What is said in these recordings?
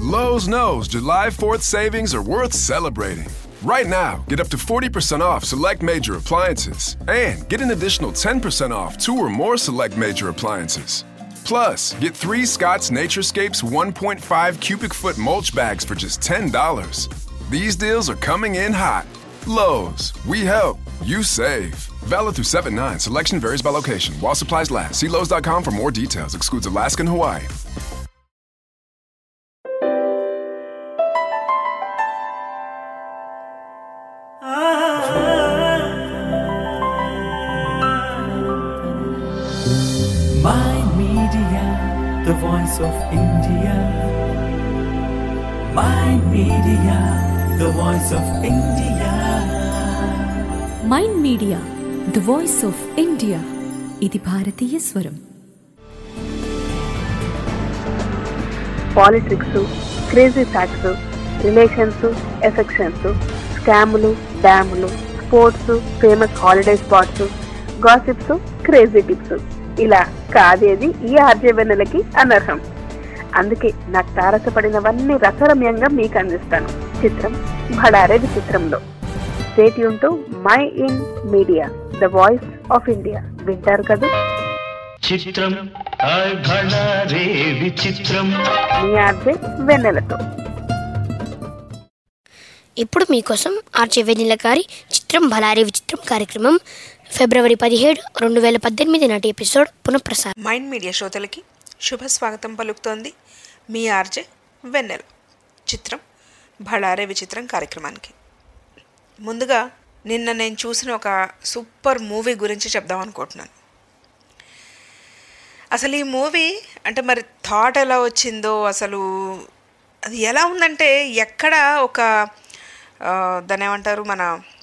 Lowe's knows July 4th savings are worth celebrating. Right now, get up to 40% off select major appliances and get an additional 10% off two or more select major appliances. Plus, get three Scott's Naturescapes 1.5 cubic foot mulch bags for just $10. These deals are coming in hot. Lowe's, we help, you save. Valid through 7 9. Selection varies by location. While supplies last, see Lowe's.com for more details. Excludes Alaska and Hawaii. My Media, the voice of India. My Media, the voice of India. Mind media the voice of India ఇది భారతీయ స్వరం politics crazy facts relations affections స్కాములు డ్యాములు sports famous holiday spots gossips crazy tips ఇలా కాదేది ఈ ఆర్జవెన్నెలకి అనర్హం అందుకే నాకు తారసపడినవన్నీ రసరమ్యంగా మీకు అందిస్తాను చిత్రం భడారే విచిత్రంలో స్టేట్ యూన్ my in media the voice of India వింటారు కదా చిత్రం హాయ్ భళా రే విచిత్రం మీ ఆర్జే వెన్నెలతో ఇప్పుడు మీకోసం ఆర్చే వెన్నెల గారి చిత్రం బలారి విచిత్రం కార్యక్రమం ఫిబ్రవరి పదిహేడు రెండు వేల పద్దెనిమిది నాటి ఎపిసోడ్ పునఃప్రసారం మైండ్ మీడియా శ్రోతలకి శుభ స్వాగతం పలుకుతోంది మీ ఆర్జే వెన్నెల చిత్రం భళారే విచిత్రం కార్యక్రమానికి ముందుగా నిన్న నేను చూసిన ఒక సూపర్ మూవీ గురించి చెప్దాం అనుకుంటున్నాను అసలు ఈ మూవీ అంటే మరి థాట్ ఎలా వచ్చిందో అసలు అది ఎలా ఉందంటే ఎక్కడ ఒక ఆ, దాన్ని ఏమంటారు మన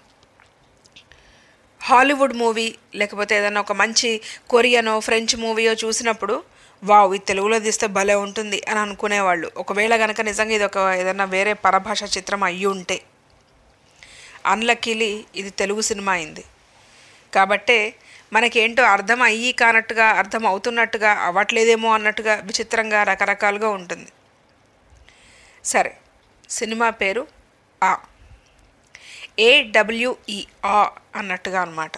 హాలీవుడ్ మూవీ లేకపోతే ఏదైనా ఒక మంచి కొరియనో ఫ్రెంచ్ మూవీయో చూసినప్పుడు వావ్ ఇది తెలుగులో తీస్తే భలే ఉంటుంది అని అనుకునేవాళ్ళు ఒకవేళ కనుక నిజంగా ఇది ఒక ఏదైనా వేరే పరభాష చిత్రం అయ్యి ఉంటే అన్లక్కీలీ ఇది తెలుగు సినిమా అయింది కాబట్టే మనకేంటో అర్థం అయ్యి కానట్టుగా అర్థం అవుతున్నట్టుగా అవ్వట్లేదేమో అన్నట్టుగా విచిత్రంగా రకరకాలుగా ఉంటుంది సరే సినిమా పేరు ఆ ఏడబ్ల్యూఈ ఆ అన్నట్టుగా అనమాట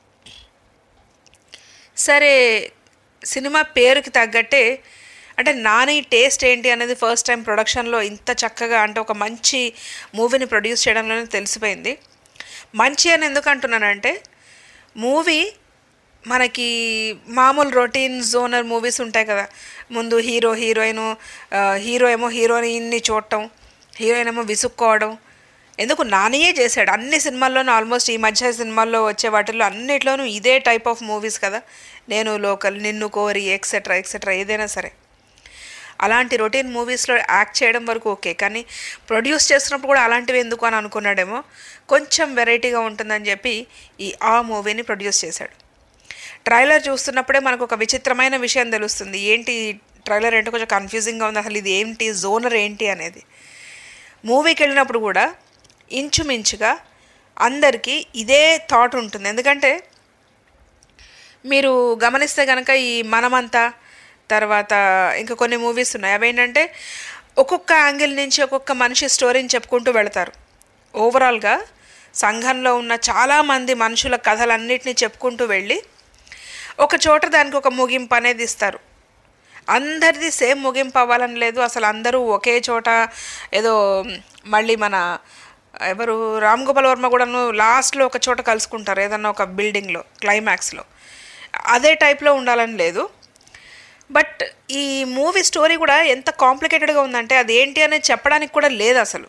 సరే సినిమా పేరుకి తగ్గట్టే అంటే నాని టేస్ట్ ఏంటి అనేది ఫస్ట్ టైం ప్రొడక్షన్లో ఇంత చక్కగా అంటే ఒక మంచి మూవీని ప్రొడ్యూస్ చేయడంలోనే తెలిసిపోయింది మంచి అని ఎందుకు అంటున్నానంటే మూవీ మనకి మామూలు రొటీన్ జోనర్ మూవీస్ ఉంటాయి కదా ముందు హీరో హీరోయిన్ హీరో ఏమో హీరోయిన్ని చూడటం హీరోయిన్ ఏమో విసుక్కోవడం ఎందుకు నానియే చేశాడు అన్ని సినిమాల్లోనూ ఆల్మోస్ట్ ఈ మధ్య సినిమాల్లో వచ్చే వాటిల్లో అన్నిట్లోనూ ఇదే టైప్ ఆఫ్ మూవీస్ కదా నేను లోకల్ నిన్ను కోరి ఎక్సెట్రా ఎక్సెట్రా ఏదైనా సరే అలాంటి రొటీన్ మూవీస్లో యాక్ట్ చేయడం వరకు ఓకే కానీ ప్రొడ్యూస్ చేస్తున్నప్పుడు కూడా అలాంటివి ఎందుకు అని అనుకున్నాడేమో కొంచెం వెరైటీగా ఉంటుందని చెప్పి ఈ ఆ మూవీని ప్రొడ్యూస్ చేశాడు ట్రైలర్ చూస్తున్నప్పుడే మనకు ఒక విచిత్రమైన విషయం తెలుస్తుంది ఏంటి ట్రైలర్ ఏంటో కొంచెం కన్ఫ్యూజింగ్గా ఉంది అసలు ఇది ఏంటి జోనర్ ఏంటి అనేది మూవీకి వెళ్ళినప్పుడు కూడా ఇంచుమించుగా అందరికీ ఇదే థాట్ ఉంటుంది ఎందుకంటే మీరు గమనిస్తే కనుక ఈ మనమంతా తర్వాత ఇంకా కొన్ని మూవీస్ ఉన్నాయి అవేంటంటే ఒక్కొక్క యాంగిల్ నుంచి ఒక్కొక్క మనిషి స్టోరీని చెప్పుకుంటూ వెళతారు ఓవరాల్గా సంఘంలో ఉన్న చాలామంది మనుషుల కథలన్నిటినీ చెప్పుకుంటూ వెళ్ళి ఒక చోట దానికి ఒక ముగింపు అనేది ఇస్తారు అందరిది సేమ్ ముగింపు అవ్వాలని లేదు అసలు అందరూ ఒకే చోట ఏదో మళ్ళీ మన ఎవరు రామ్ గోపాల్ వర్మ కూడాను లాస్ట్లో ఒక చోట కలుసుకుంటారు ఏదన్నా ఒక బిల్డింగ్లో క్లైమాక్స్లో అదే టైప్లో ఉండాలని లేదు బట్ ఈ మూవీ స్టోరీ కూడా ఎంత కాంప్లికేటెడ్గా ఉందంటే అది ఏంటి అనేది చెప్పడానికి కూడా లేదు అసలు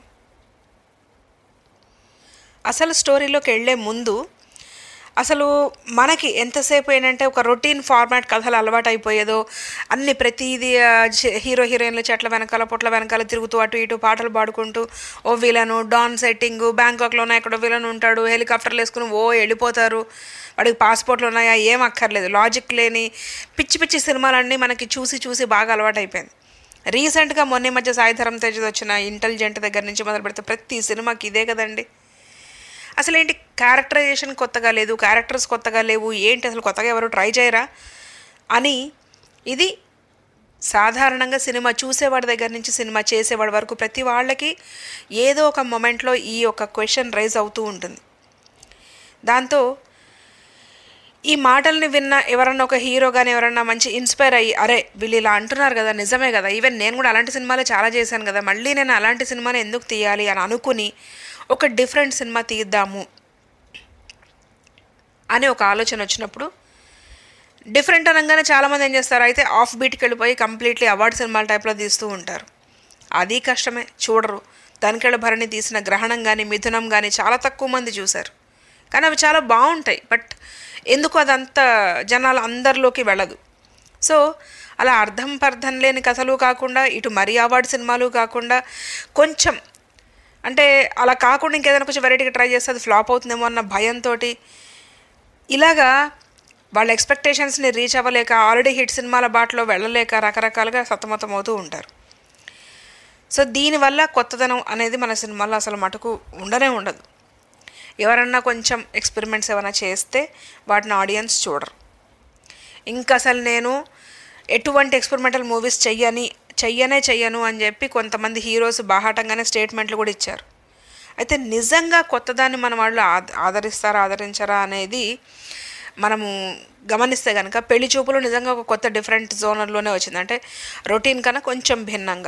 అసలు స్టోరీలోకి వెళ్ళే ముందు అసలు మనకి ఎంతసేపు ఏంటంటే ఒక రొటీన్ ఫార్మాట్ కథలు అలవాటు అయిపోయేదో అన్ని ప్రతిదీ ఆ, చె- హీరో హీరోయిన్ల చెట్ల వెనకాల పొట్ల వెనకాల తిరుగుతూ అటు ఇటు పాటలు పాడుకుంటూ ఓ విలను డాన్ సెట్టింగ్ బ్యాంకాక్లోనే ఎక్కడో విలన్ ఉంటాడు హెలికాప్టర్లు వేసుకుని ఓ వెళ్ళిపోతారు వాడికి పాస్పోర్ట్లు ఉన్నాయా ఏం అక్కర్లేదు లాజిక్ లేని పిచ్చి పిచ్చి సినిమాలన్నీ మనకి చూసి చూసి బాగా అలవాటు అయిపోయింది రీసెంట్గా మొన్న ఈ మధ్య సాయిధరం తేజ్ వచ్చిన ఇంటెలిజెంట్ దగ్గర నుంచి మొదలు పెడితే ప్రతి సినిమాకి ఇదే కదండి అసలు ఏంటి క్యారెక్టరైజేషన్ కొత్తగా లేదు క్యారెక్టర్స్ కొత్తగా లేవు ఏంటి అసలు కొత్తగా ఎవరు ట్రై చేయరా అని ఇది సాధారణంగా సినిమా చూసేవాడి దగ్గర నుంచి సినిమా చేసేవాడి వరకు ప్రతి వాళ్ళకి ఏదో ఒక మొమెంట్లో ఈ యొక్క క్వశ్చన్ రైజ్ అవుతూ ఉంటుంది దాంతో ఈ మాటల్ని విన్న ఎవరన్నా ఒక హీరో కానీ ఎవరన్నా మంచి ఇన్స్పైర్ అయ్యి అరే వీళ్ళు ఇలా అంటున్నారు కదా నిజమే కదా ఈవెన్ నేను కూడా అలాంటి సినిమాలే చాలా చేశాను కదా మళ్ళీ నేను అలాంటి సినిమాని ఎందుకు తీయాలి అని అనుకుని ఒక డిఫరెంట్ సినిమా తీద్దాము అని ఒక ఆలోచన వచ్చినప్పుడు డిఫరెంట్ అనగానే చాలామంది ఏం చేస్తారు అయితే ఆఫ్ బీట్కి వెళ్ళిపోయి కంప్లీట్లీ అవార్డ్ సినిమాల టైప్లో తీస్తూ ఉంటారు అది కష్టమే చూడరు తనికెళ్ళ భరణి తీసిన గ్రహణం కానీ మిథునం కానీ చాలా తక్కువ మంది చూశారు కానీ అవి చాలా బాగుంటాయి బట్ ఎందుకు అదంత జనాలు అందరిలోకి వెళ్ళదు సో అలా అర్థం పర్థం లేని కథలు కాకుండా ఇటు మరీ అవార్డు సినిమాలు కాకుండా కొంచెం అంటే అలా కాకుండా ఇంకేదైనా కొంచెం వెరైటీగా ట్రై చేస్తే అది ఫ్లాప్ అవుతుందేమో అన్న భయంతో ఇలాగా వాళ్ళ ఎక్స్పెక్టేషన్స్ని రీచ్ అవ్వలేక ఆల్రెడీ హిట్ సినిమాల బాటలో వెళ్ళలేక రకరకాలుగా సతమతం అవుతూ ఉంటారు సో దీనివల్ల కొత్తదనం అనేది మన సినిమాలో అసలు మటుకు ఉండనే ఉండదు ఎవరన్నా కొంచెం ఎక్స్పెరిమెంట్స్ ఏమైనా చేస్తే వాటిని ఆడియన్స్ చూడరు ఇంకా అసలు నేను ఎటువంటి ఎక్స్పెరిమెంటల్ మూవీస్ చెయ్యని చెయ్యనే చెయ్యను అని చెప్పి కొంతమంది హీరోస్ బాహాటంగానే స్టేట్మెంట్లు కూడా ఇచ్చారు అయితే నిజంగా కొత్తదాన్ని మన వాళ్ళు ఆద ఆదరిస్తారా ఆదరించరా అనేది మనము గమనిస్తే కనుక పెళ్లి చూపులు నిజంగా ఒక కొత్త డిఫరెంట్ జోనర్లోనే వచ్చింది అంటే రొటీన్ కన్నా కొంచెం భిన్నంగా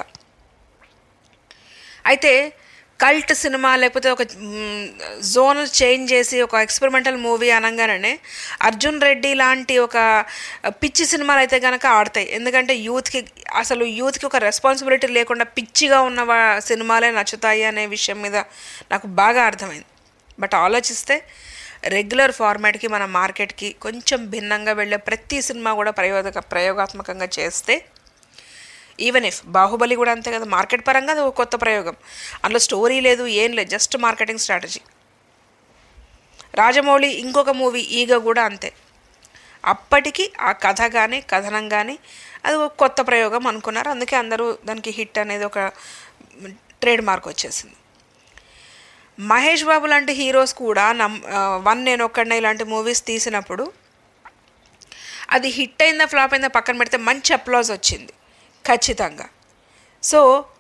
అయితే కల్ట్ సినిమా లేకపోతే ఒక జోన్ చేంజ్ చేసి ఒక ఎక్స్పెరిమెంటల్ మూవీ అనగానే అర్జున్ రెడ్డి లాంటి ఒక పిచ్చి సినిమాలు అయితే కనుక ఆడతాయి ఎందుకంటే యూత్కి అసలు యూత్కి ఒక రెస్పాన్సిబిలిటీ లేకుండా పిచ్చిగా ఉన్న వా- సినిమాలే నచ్చుతాయి అనే విషయం మీద నాకు బాగా అర్థమైంది బట్ ఆలోచిస్తే రెగ్యులర్ ఫార్మాట్కి మన మార్కెట్కి కొంచెం భిన్నంగా వెళ్ళే ప్రతి సినిమా కూడా ప్రయోగ ప్రయోగాత్మకంగా చేస్తే ఈవెన్ ఇఫ్ బాహుబలి కూడా అంతే కదా మార్కెట్ పరంగా అది ఒక కొత్త ప్రయోగం అందులో స్టోరీ లేదు ఏం లేదు జస్ట్ మార్కెటింగ్ స్ట్రాటజీ రాజమౌళి ఇంకొక మూవీ ఈగ కూడా అంతే అప్పటికి ఆ కథ కానీ కథనం కానీ అది ఒక కొత్త ప్రయోగం అనుకున్నారు అందుకే అందరూ దానికి హిట్ అనేది ఒక ట్రేడ్ మార్క్ వచ్చేసింది మహేష్ బాబు లాంటి హీరోస్ కూడా నమ్ ఆ, వన్ నేను ఒక్కడనే ఇలాంటి మూవీస్ తీసినప్పుడు అది హిట్ అయిందా ఫ్లాప్ అయిందా పక్కన పెడితే మంచి అప్లాజ్ వచ్చింది ఖచ్చితంగా సో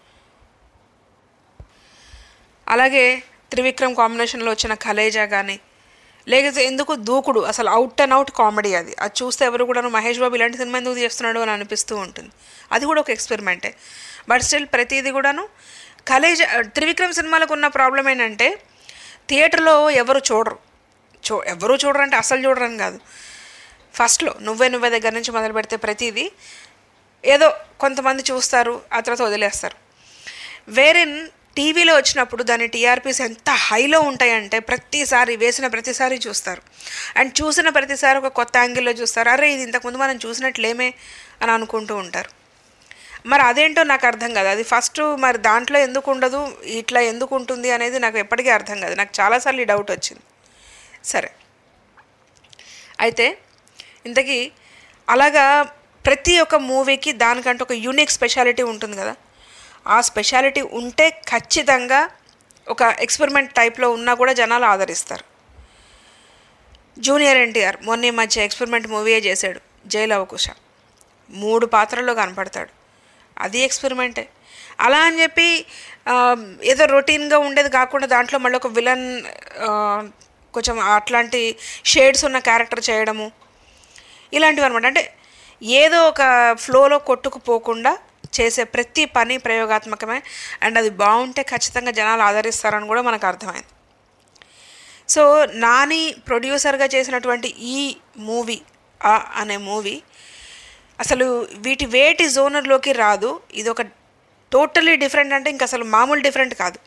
అలాగే త్రివిక్రమ్ కాంబినేషన్లో వచ్చిన కలేజా కానీ లేకపోతే ఎందుకు దూకుడు అసలు అవుట్ అండ్ అవుట్ కామెడీ అది అది చూస్తే ఎవరు కూడా మహేష్ బాబు ఇలాంటి సినిమా ఎందుకు చేస్తున్నాడు అని అనిపిస్తూ ఉంటుంది అది కూడా ఒక ఎక్స్పెరిమెంటే బట్ స్టిల్ ప్రతిదీ కూడాను కలేజా త్రివిక్రమ్ సినిమాలకు ఉన్న ప్రాబ్లం ఏంటంటే థియేటర్లో ఎవరు చూడరు చూ ఎవరు చూడరు అంటే అసలు చూడరని కాదు ఫస్ట్లో నువ్వే నువ్వే దగ్గర నుంచి మొదలు పెడితే ప్రతిదీ ఏదో కొంతమంది చూస్తారు ఆ తర్వాత వదిలేస్తారు వేరెన్ టీవీలో వచ్చినప్పుడు దాని టీఆర్పీస్ ఎంత హైలో ఉంటాయంటే ప్రతిసారి వేసిన ప్రతిసారి చూస్తారు అండ్ చూసిన ప్రతిసారి ఒక కొత్త యాంగిల్లో చూస్తారు అరే ఇది ఇంతకుముందు మనం చూసినట్లేమే అని అనుకుంటూ ఉంటారు మరి అదేంటో నాకు అర్థం కాదు అది ఫస్ట్ మరి దాంట్లో ఎందుకు ఉండదు ఇట్లా ఎందుకు ఉంటుంది అనేది నాకు ఎప్పటికీ అర్థం కాదు నాకు చాలాసార్లు ఈ డౌట్ వచ్చింది సరే అయితే ఇంతకీ అలాగా ప్రతి ఒక్క మూవీకి దానికంటే ఒక యూనిక్ స్పెషాలిటీ ఉంటుంది కదా ఆ స్పెషాలిటీ ఉంటే ఖచ్చితంగా ఒక ఎక్స్పెరిమెంట్ టైప్లో ఉన్నా కూడా జనాలు ఆదరిస్తారు జూనియర్ ఎన్టీఆర్ మొన్న ఈ మధ్య ఎక్స్పెరిమెంట్ మూవీయే చేశాడు జైలు అవకుశ మూడు పాత్రల్లో కనపడతాడు అది ఎక్స్పెరిమెంటే అలా అని చెప్పి ఆ, ఏదో రొటీన్గా ఉండేది కాకుండా దాంట్లో మళ్ళీ ఒక విలన్ కొంచెం అట్లాంటి షేడ్స్ ఉన్న క్యారెక్టర్ చేయడము ఇలాంటివి అనమాట అంటే ఏదో ఒక ఫ్లోలో కొట్టుకుపోకుండా చేసే ప్రతి పని ప్రయోగాత్మకమే అండ్ అది బాగుంటే ఖచ్చితంగా జనాలు ఆదరిస్తారని కూడా మనకు అర్థమైంది సో నాని ప్రొడ్యూసర్గా చేసినటువంటి ఈ మూవీ ఆ అనే మూవీ అసలు వీటి వేటి జోనర్లోకి రాదు ఇది ఒక టోటలీ డిఫరెంట్ అంటే ఇంక అసలు మామూలు డిఫరెంట్ కాదు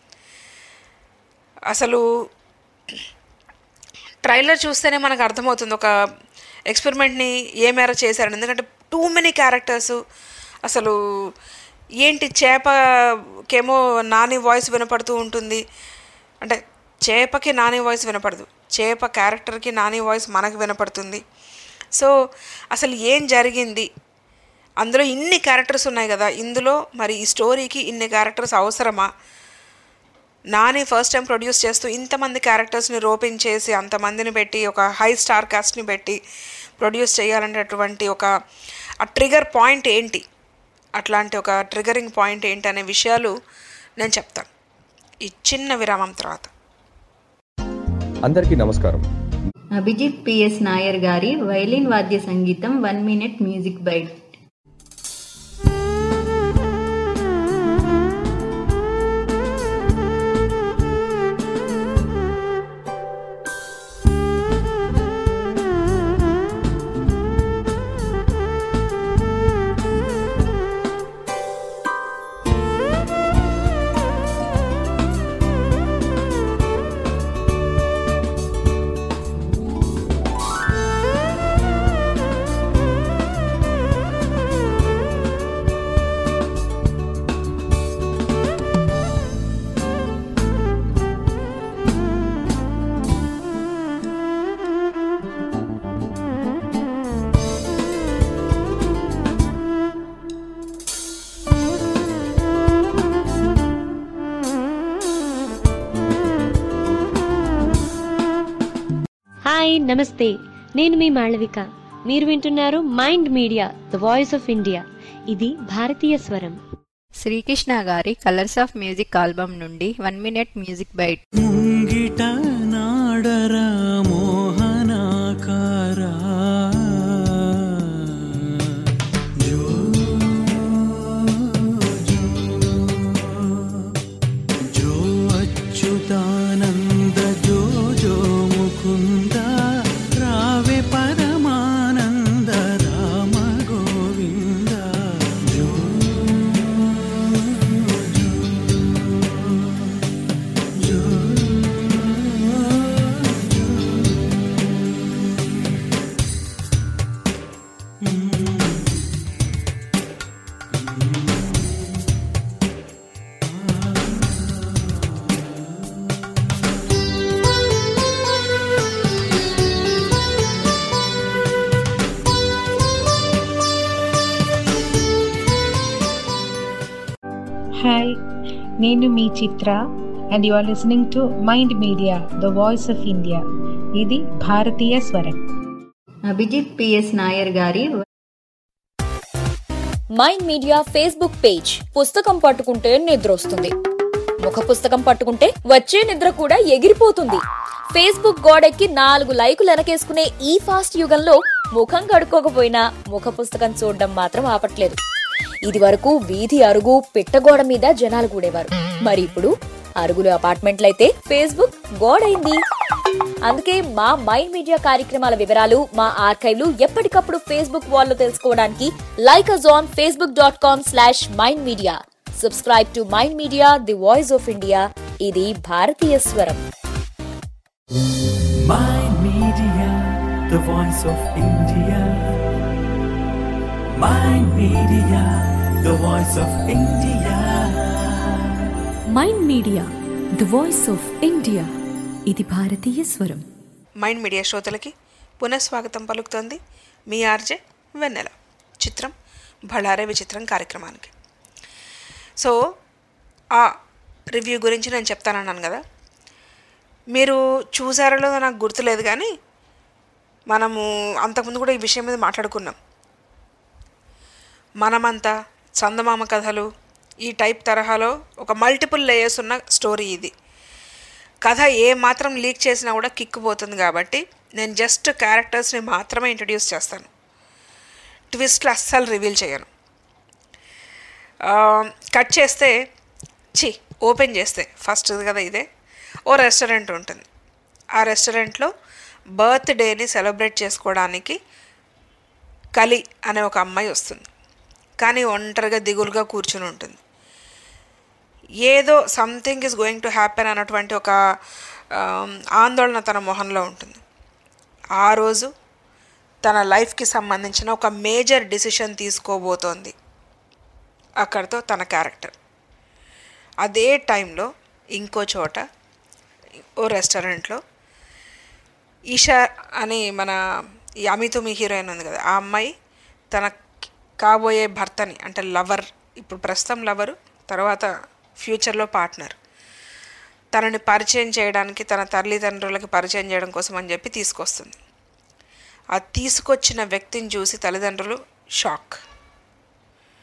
అసలు ట్రైలర్ చూస్తేనే మనకు అర్థమవుతుంది ఒక ఎక్స్పెరిమెంట్ని ఏ మేర చేశారని ఎందుకంటే టూ మెనీ క్యారెక్టర్స్ అసలు ఏంటి చేపకేమో నాని వాయిస్ వినపడుతూ ఉంటుంది అంటే చేపకి నాని వాయిస్ వినపడదు చేప క్యారెక్టర్కి నాని వాయిస్ మనకు వినపడుతుంది సో అసలు ఏం జరిగింది అందులో ఇన్ని క్యారెక్టర్స్ ఉన్నాయి కదా ఇందులో మరి ఈ స్టోరీకి ఇన్ని క్యారెక్టర్స్ అవసరమా నాని ఫస్ట్ టైం ప్రొడ్యూస్ చేస్తూ ఇంతమంది క్యారెక్టర్స్ని రోపించేసి అంతమందిని పెట్టి ఒక హై స్టార్ కాస్ట్ని పెట్టి ప్రొడ్యూస్ చేయాలనేటటువంటి ఒక ఆ ట్రిగర్ పాయింట్ ఏంటి అట్లాంటి ఒక ట్రిగరింగ్ పాయింట్ ఏంటి అనే విషయాలు నేను చెప్తాను ఈ చిన్న విరామం తర్వాత అందరికీ నమస్కారం అభిజిత్ పిఎస్ నాయర్ గారి వైలిన్ వాద్య సంగీతం one minute music bite hi నమస్తే నేను మీ మాళవిక మీరు వింటున్నారు mind media the voice of India ఇది భారతీయ స్వరం శ్రీకృష్ణ గారి కలర్స్ ఆఫ్ మ్యూజిక్ ఆల్బమ్ నుండి వన్ మినిట్ మ్యూజిక్ బైట్ ముంగిట నాడరా మోహనాకారా జో జో అచ్యుతానంద జో జో ముకుంద రావే పరమానంద రామ గోవింద జో జో హాయ్ నేను మీ Chitra and you are listening to mind media the voice of India ఇది భారతీయ స్వరం అభిజిత్ పిఎస్ నాయర్ గారి మైండ్ మీడియా ఫేస్బుక్ పేజ్ పుస్తకం పట్టుకుంటే నిద్ర వస్తుంది ముఖ పుస్తకం పట్టుకుంటే వచ్చే నిద్ర కూడా ఎగిరిపోతుంది ఫేస్బుక్ గోడెక్కి నాలుగు లైకులు వెనకేసుకునే ఈ ఫాస్ట్ యుగంలో ముఖం కడుక్కోకపోయినా ముఖ పుస్తకం చూడడం మాత్రం ఆపట్లేదు ఇది వరకు వీధి అరుగు పిట్టగోడ మీద జనాలు కూడేవారు మరి ఇప్పుడు అరుగులు అపార్ట్మెంట్లయితే ఫేస్బుక్ గోడైంది అందుకే మా మైండ్ మీడియా కార్యక్రమాల వివరాలు మా ఆర్కైవ్లు ఎప్పటికప్పుడు ఫేస్బుక్ వాల్లో తెలుసుకోవడానికి like us on Facebook dot com slash mind media subscribe to mind media the voice of India ఇది భారతీయ స్వరం Mind Media, the voice of India. Mind Media, the voice of India. Mind media the voice of India ఇది భారతీయ స్వరం mind media శ్రోతలకి పునఃస్వాగతం పలుకుతోంది మీ RJ వెన్నెల చిత్రం బళారే విచిత్రం కార్యక్రమానికి సో ఆ రివ్యూ గురించి నేను చెప్తానన్నాను కదా మీరు చూసారో లేదో నాకు గుర్తులేదు కానీ మనము అంతకుముందు కూడా ఈ విషయం మీద మాట్లాడుకున్నాం మనమంతా చందమామ కథలు ఈ టైప్ తరహాలో ఒక మల్టిపుల్ లేయర్స్ ఉన్న స్టోరీ ఇది కథ ఏ మాత్రం లీక్ చేసినా కూడా కిక్ పోతుంది కాబట్టి నేను జస్ట్ క్యారెక్టర్స్ని మాత్రమే ఇంట్రడ్యూస్ చేస్తాను ట్విస్ట్లు అస్సలు రివీల్ చేయను ఆ, కట్ చేస్తే చి ఓపెన్ చేస్తే ఫస్ట్ కదా ఇదే ఓ రెస్టారెంట్ ఉంటుంది ఆ రెస్టారెంట్లో బర్త్డేని సెలబ్రేట్ చేసుకోవడానికి కలి అనే ఒక అమ్మాయి వస్తుంది కానీ ఒంటరిగా దిగులుగా కూర్చుని ఉంటుంది ఏదో something is going to happen అన్నటువంటి ఒక ఆమ్, ఆందోళన తన మొహంలో ఉంటుంది ఆ రోజు తన లైఫ్కి సంబంధించిన ఒక మేజర్ డిసిషన్ తీసుకోబోతోంది అక్కడితో తన క్యారెక్టర్ అదే టైంలో ఇంకో చోట ఓ రెస్టారెంట్లో ఈషా అని మన ఈ అమితుమి హీరోయిన్ ఉంది కదా ఆ అమ్మాయి తన కాబోయే భర్తని అంటే లవర్ ఇప్పుడు ప్రస్తుతం లవరు తర్వాత ఫ్యూచర్లో పార్ట్నర్ తనని పరిచయం చేయడానికి తన తల్లిదండ్రులకి పరిచయం చేయడం కోసం అని చెప్పి తీసుకొస్తుంది ఆ తీసుకొచ్చిన వ్యక్తిని చూసి తల్లిదండ్రులు షాక్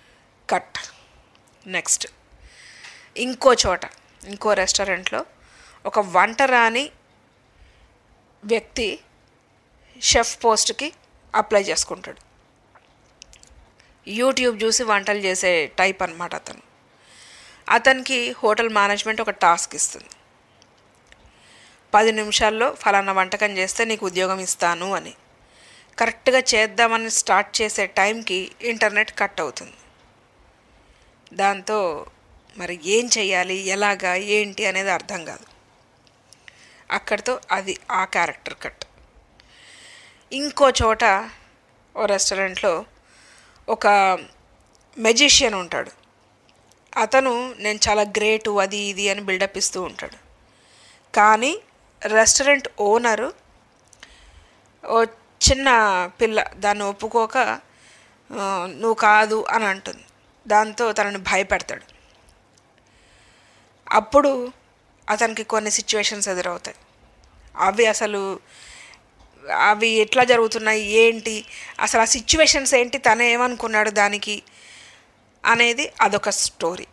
కట్ నెక్స్ట్ ఇంకో చోట ఇంకో రెస్టారెంట్లో ఒక వంట రాని వ్యక్తి షెఫ్ పోస్ట్కి అప్లై చేసుకుంటాడు యూట్యూబ్ చూసి వంటలు చేసే టైప్ అనమాట అతను అతనికి హోటల్ మేనేజ్మెంట్ ఒక టాస్క్ ఇస్తుంది పది నిమిషాల్లో ఫలానా వంటకం చేస్తే నీకు ఉద్యోగం ఇస్తాను అని కరెక్ట్గా చేద్దామని స్టార్ట్ చేసే టైంకి ఇంటర్నెట్ కట్ అవుతుంది దాంతో మరి ఏం చెయ్యాలి ఎలాగా ఏంటి అనేది అర్థం కాదు అక్కడితో అది ఆ క్యారెక్టర్ కట్ ఇంకో చోట ఓ రెస్టారెంట్లో ఒక మెజిషియన్ ఉంటాడు అతను నేను చాలా గ్రేటు అది ఇది అని బిల్డప్ ఇస్తూ ఉంటాడు కానీ రెస్టారెంట్ ఓనరు ఓ చిన్న పిల్ల దాన్ని ఒప్పుకోక "ఆ, నువ్వు కాదు అని అంటుంది దాంతో తనని భయపెడతాడు అప్పుడు అతనికి కొన్ని సిచ్యువేషన్స్ ఎదురవుతాయి అవి అసలు అవి ఎట్లా జరుగుతున్నాయి ఏంటి అసలు ఆ సిచ్యువేషన్స్ ఏంటి తను ఏమనుకున్నాడు దానికి అనేది అదొక స్టోరీ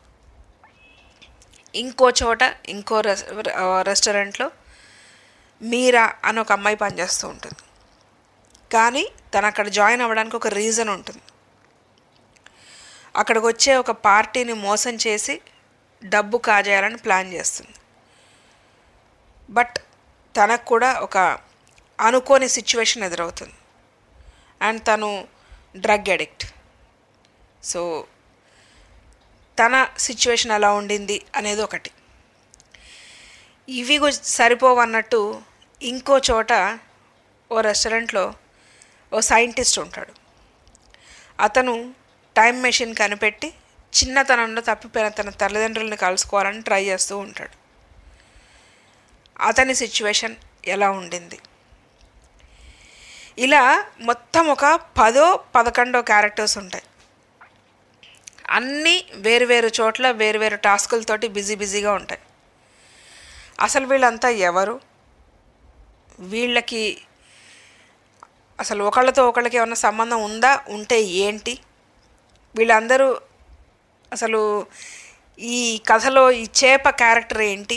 ఇంకో చోట ఇంకో రెస్ రెస్టారెంట్లో మీరా అని ఒక అమ్మాయి పనిచేస్తూ ఉంటుంది కానీ తను అక్కడ జాయిన్ అవ్వడానికి ఒక రీజన్ ఉంటుంది అక్కడికి వచ్చే ఒక పార్టీని మోసం చేసి డబ్బు కాజేయాలని ప్లాన్ చేస్తుంది బట్ తనకు కూడా ఒక అనుకోని సిచ్యువేషన్ ఎదురవుతుంది అండ్ తను డ్రగ్ అడిక్ట్ సో తన సిచ్యువేషన్ ఎలా ఉండింది అనేది ఒకటి ఇవి గు- సరిపోవన్నట్టు ఇంకో చోట ఓ రెస్టారెంట్లో ఓ సైంటిస్ట్ ఉంటాడు అతను టైం మెషిన్ కనిపెట్టి చిన్నతనంలో తప్పిపోయిన తన తల్లిదండ్రులను కలుసుకోవాలని ట్రై చేస్తూ ఉంటాడు అతని సిచ్యువేషన్ ఎలా ఉండింది ఇలా మొత్తం ఒక పదో పదకొండో క్యారెక్టర్స్ ఉంటాయి అన్నీ వేరు వేరు చోట్ల వేరు వేరు టాస్కులతోటి బిజీ బిజీగా ఉంటాయి అసలు వీళ్ళంతా ఎవరు వీళ్ళకి అసలు ఒకళ్ళతో ఒకళ్ళకి ఏమైనా సంబంధం ఉందా ఉంటే ఏంటి వీళ్ళందరూ అసలు ఈ కథలో ఈ చేప క్యారెక్టర్ ఏంటి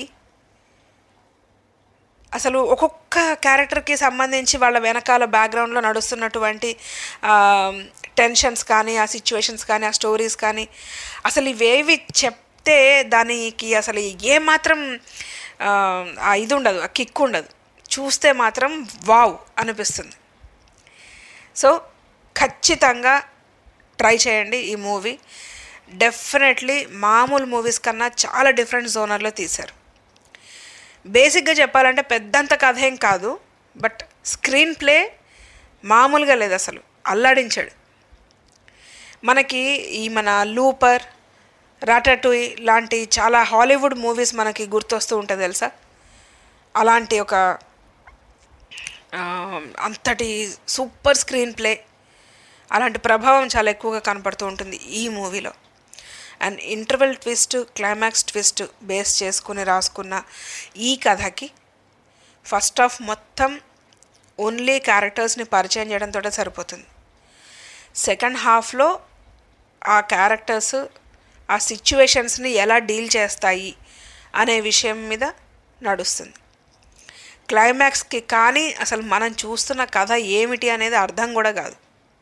అసలు ఒక్కొక్క క్యారెక్టర్కి సంబంధించి వాళ్ళ వెనకాల బ్యాక్గ్రౌండ్లో నడుస్తున్నటువంటి టెన్షన్స్ కానీ ఆ సిచ్యువేషన్స్ కానీ ఆ స్టోరీస్ కానీ అసలు ఇవేవి చెప్తే దానికి అసలు ఏమాత్రం ఆ, ఆ ఇది ఉండదు ఆ కిక్ ఉండదు చూస్తే మాత్రం వావ్ అనిపిస్తుంది సో ఖచ్చితంగా ట్రై చేయండి ఈ మూవీ డెఫినెట్లీ మామూలు మూవీస్ కన్నా చాలా డిఫరెంట్ జోనర్లో తీశారు బేసిక్గా చెప్పాలంటే పెద్దంత కథ ఏం కాదు బట్ స్క్రీన్ ప్లే మామూలుగా లేదు అసలు అల్లాడించాడు మనకి ఈ మన లూపర్ రాటటూయ్ లాంటి చాలా హాలీవుడ్ మూవీస్ మనకి గుర్తొస్తూ ఉంటుంది తెలుసా అలాంటి ఒక ఆ, అంతటి సూపర్ స్క్రీన్ ప్లే అలాంటి ప్రభావం చాలా ఎక్కువగా కనపడుతూ ఉంటుంది ఈ మూవీలో and interval twist climax twist base చేసుకుని రాసుకున్న ఈ కథకి ఫస్ట్ ఆఫ్ మొత్తం ఓన్లీ క్యారెక్టర్స్ని పరిచయం చేయడంతో సరిపోతుంది సెకండ్ హాఫ్లో ఆ క్యారెక్టర్స్ ఆ సిచ్యువేషన్స్ని ఎలా డీల్ చేస్తాయి అనే విషయం మీద నడుస్తుంది క్లైమాక్స్కి కానీ అసలు మనం చూస్తున్న కథ ఏమిటి అనేది అర్థం కూడా కాదు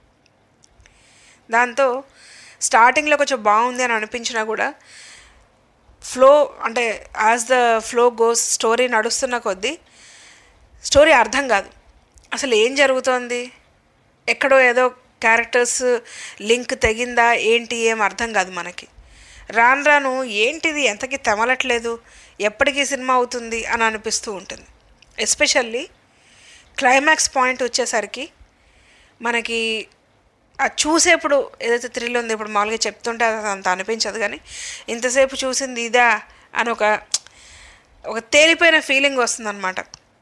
దాంతో స్టార్టింగ్లో కొంచెం బాగుంది అని అనిపించినా కూడా ఫ్లో అంటే as the flow goes story నడుస్తున్న కొద్దీ స్టోరీ అర్థం కాదు అసలు ఏం జరుగుతోంది ఎక్కడో ఏదో క్యారెక్టర్స్ లింక్ తెగిందా ఏంటి ఏం అర్థం కాదు మనకి రాను రాను ఏంటిది ఎంతకి తెమలట్లేదు ఎప్పటికీ సినిమా అవుతుంది అని అనిపిస్తూ ఉంటుంది ఎస్పెషల్లీ క్లైమాక్స్ పాయింట్ వచ్చేసరికి మనకి ఆ చూసేప్పుడు ఏదైతే థ్రిల్ ఉంది ఇప్పుడు మామూలుగా చెప్తుంటే అది అంత అనిపించదు కానీ ఇంతసేపు చూసింది ఇదా అని ఒక ఒక తేలిపోయిన ఫీలింగ్ వస్తుందన్నమాట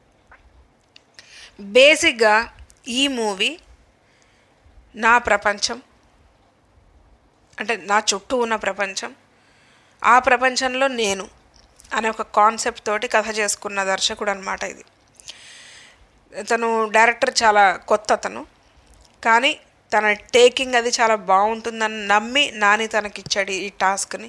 బేసిక్గా ఈ మూవీ నా ప్రపంచం అంటే నా చుట్టూ ఉన్న ప్రపంచం ఆ ప్రపంచంలో నేను అనే ఒక కాన్సెప్ట్ తోటి కథ చేసుకున్న దర్శకుడు అనమాట ఇది తను డైరెక్టర్ చాలా కొత్త అతను కానీ తన టేకింగ్ అది చాలా బాగుంటుందని నమ్మి నాని తనకిచ్చాడు ఈ టాస్క్ని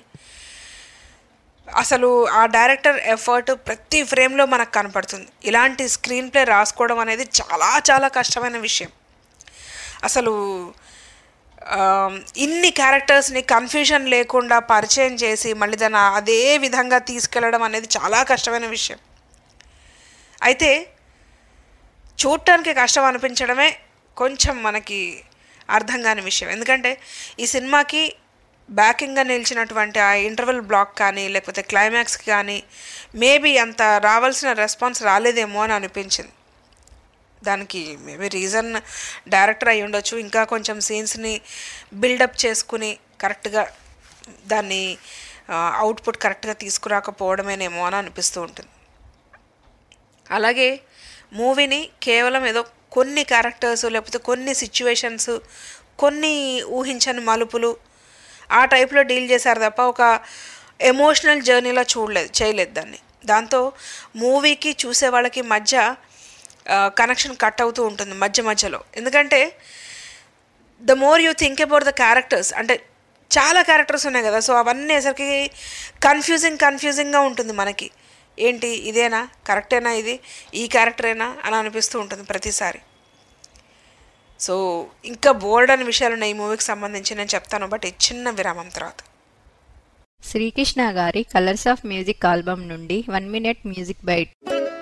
అసలు ఆ డైరెక్టర్ ఎఫర్ట్ ప్రతి ఫ్రేమ్లో మనకు కనపడుతుంది ఇలాంటి స్క్రీన్ ప్లే రాసుకోవడం అనేది చాలా చాలా కష్టమైన విషయం అసలు ఆ, ఇన్ని క్యారెక్టర్స్ని కన్ఫ్యూజన్ లేకుండా పరిచయం చేసి మళ్ళీ దాన్ని అదే విధంగా తీసుకెళ్ళడం అనేది చాలా కష్టమైన విషయం అయితే చూడటానికి కష్టం అనిపించడమే కొంచెం మనకి అర్థం కాని విషయం ఎందుకంటే ఈ సినిమాకి బ్యాకింగ్గా నిలిచినటువంటి ఆ ఇంటర్వెల్ బ్లాక్ కానీ లేకపోతే క్లైమాక్స్ కానీ మేబీ అంత రావాల్సిన రెస్పాన్స్ రాలేదేమో అని అనిపించింది దానికి మేబీ రీజన్ డైరెక్టర్ అయి ఉండొచ్చు ఇంకా కొంచెం సీన్స్ని బిల్డప్ చేసుకుని కరెక్ట్గా దాన్ని అవుట్పుట్ కరెక్ట్గా తీసుకురాకపోవడమేనేమో అని అనిపిస్తూ ఉంటుంది అలాగే మూవీని కేవలం ఏదో కొన్ని క్యారెక్టర్స్ లేకపోతే కొన్ని సిచ్యువేషన్స్ కొన్ని ఊహించని మలుపులు ఆ టైప్లో డీల్ చేశారు తప్ప ఒక ఎమోషనల్ జర్నీలో చూడలేదు చేయలేదు దాన్ని దాంతో మూవీకి చూసే వాళ్ళకి మధ్య కనెక్షన్ కట్ అవుతూ ఉంటుంది మధ్య మధ్యలో ఎందుకంటే the more you think about the characters అంటే చాలా క్యారెక్టర్స్ ఉన్నాయి కదా సో అవన్నీ అసలుకి కన్ఫ్యూజింగ్ కన్ఫ్యూజింగ్గా ఉంటుంది మనకి ఏంటి ఇదేనా కరెక్టేనా ఇది ఈ క్యారెక్టరేనా అని అనిపిస్తూ ఉంటుంది ప్రతిసారి సో ఇంకా బోర్డ్ అనే విషయాలు ఉన్నాయి ఈ మూవీకి సంబంధించి నేను చెప్తాను బట్ ఈ చిన్న విరామం తర్వాత శ్రీకృష్ణ గారి కలర్స్ ఆఫ్ మ్యూజిక్ ఆల్బమ్ నుండి one minute music bite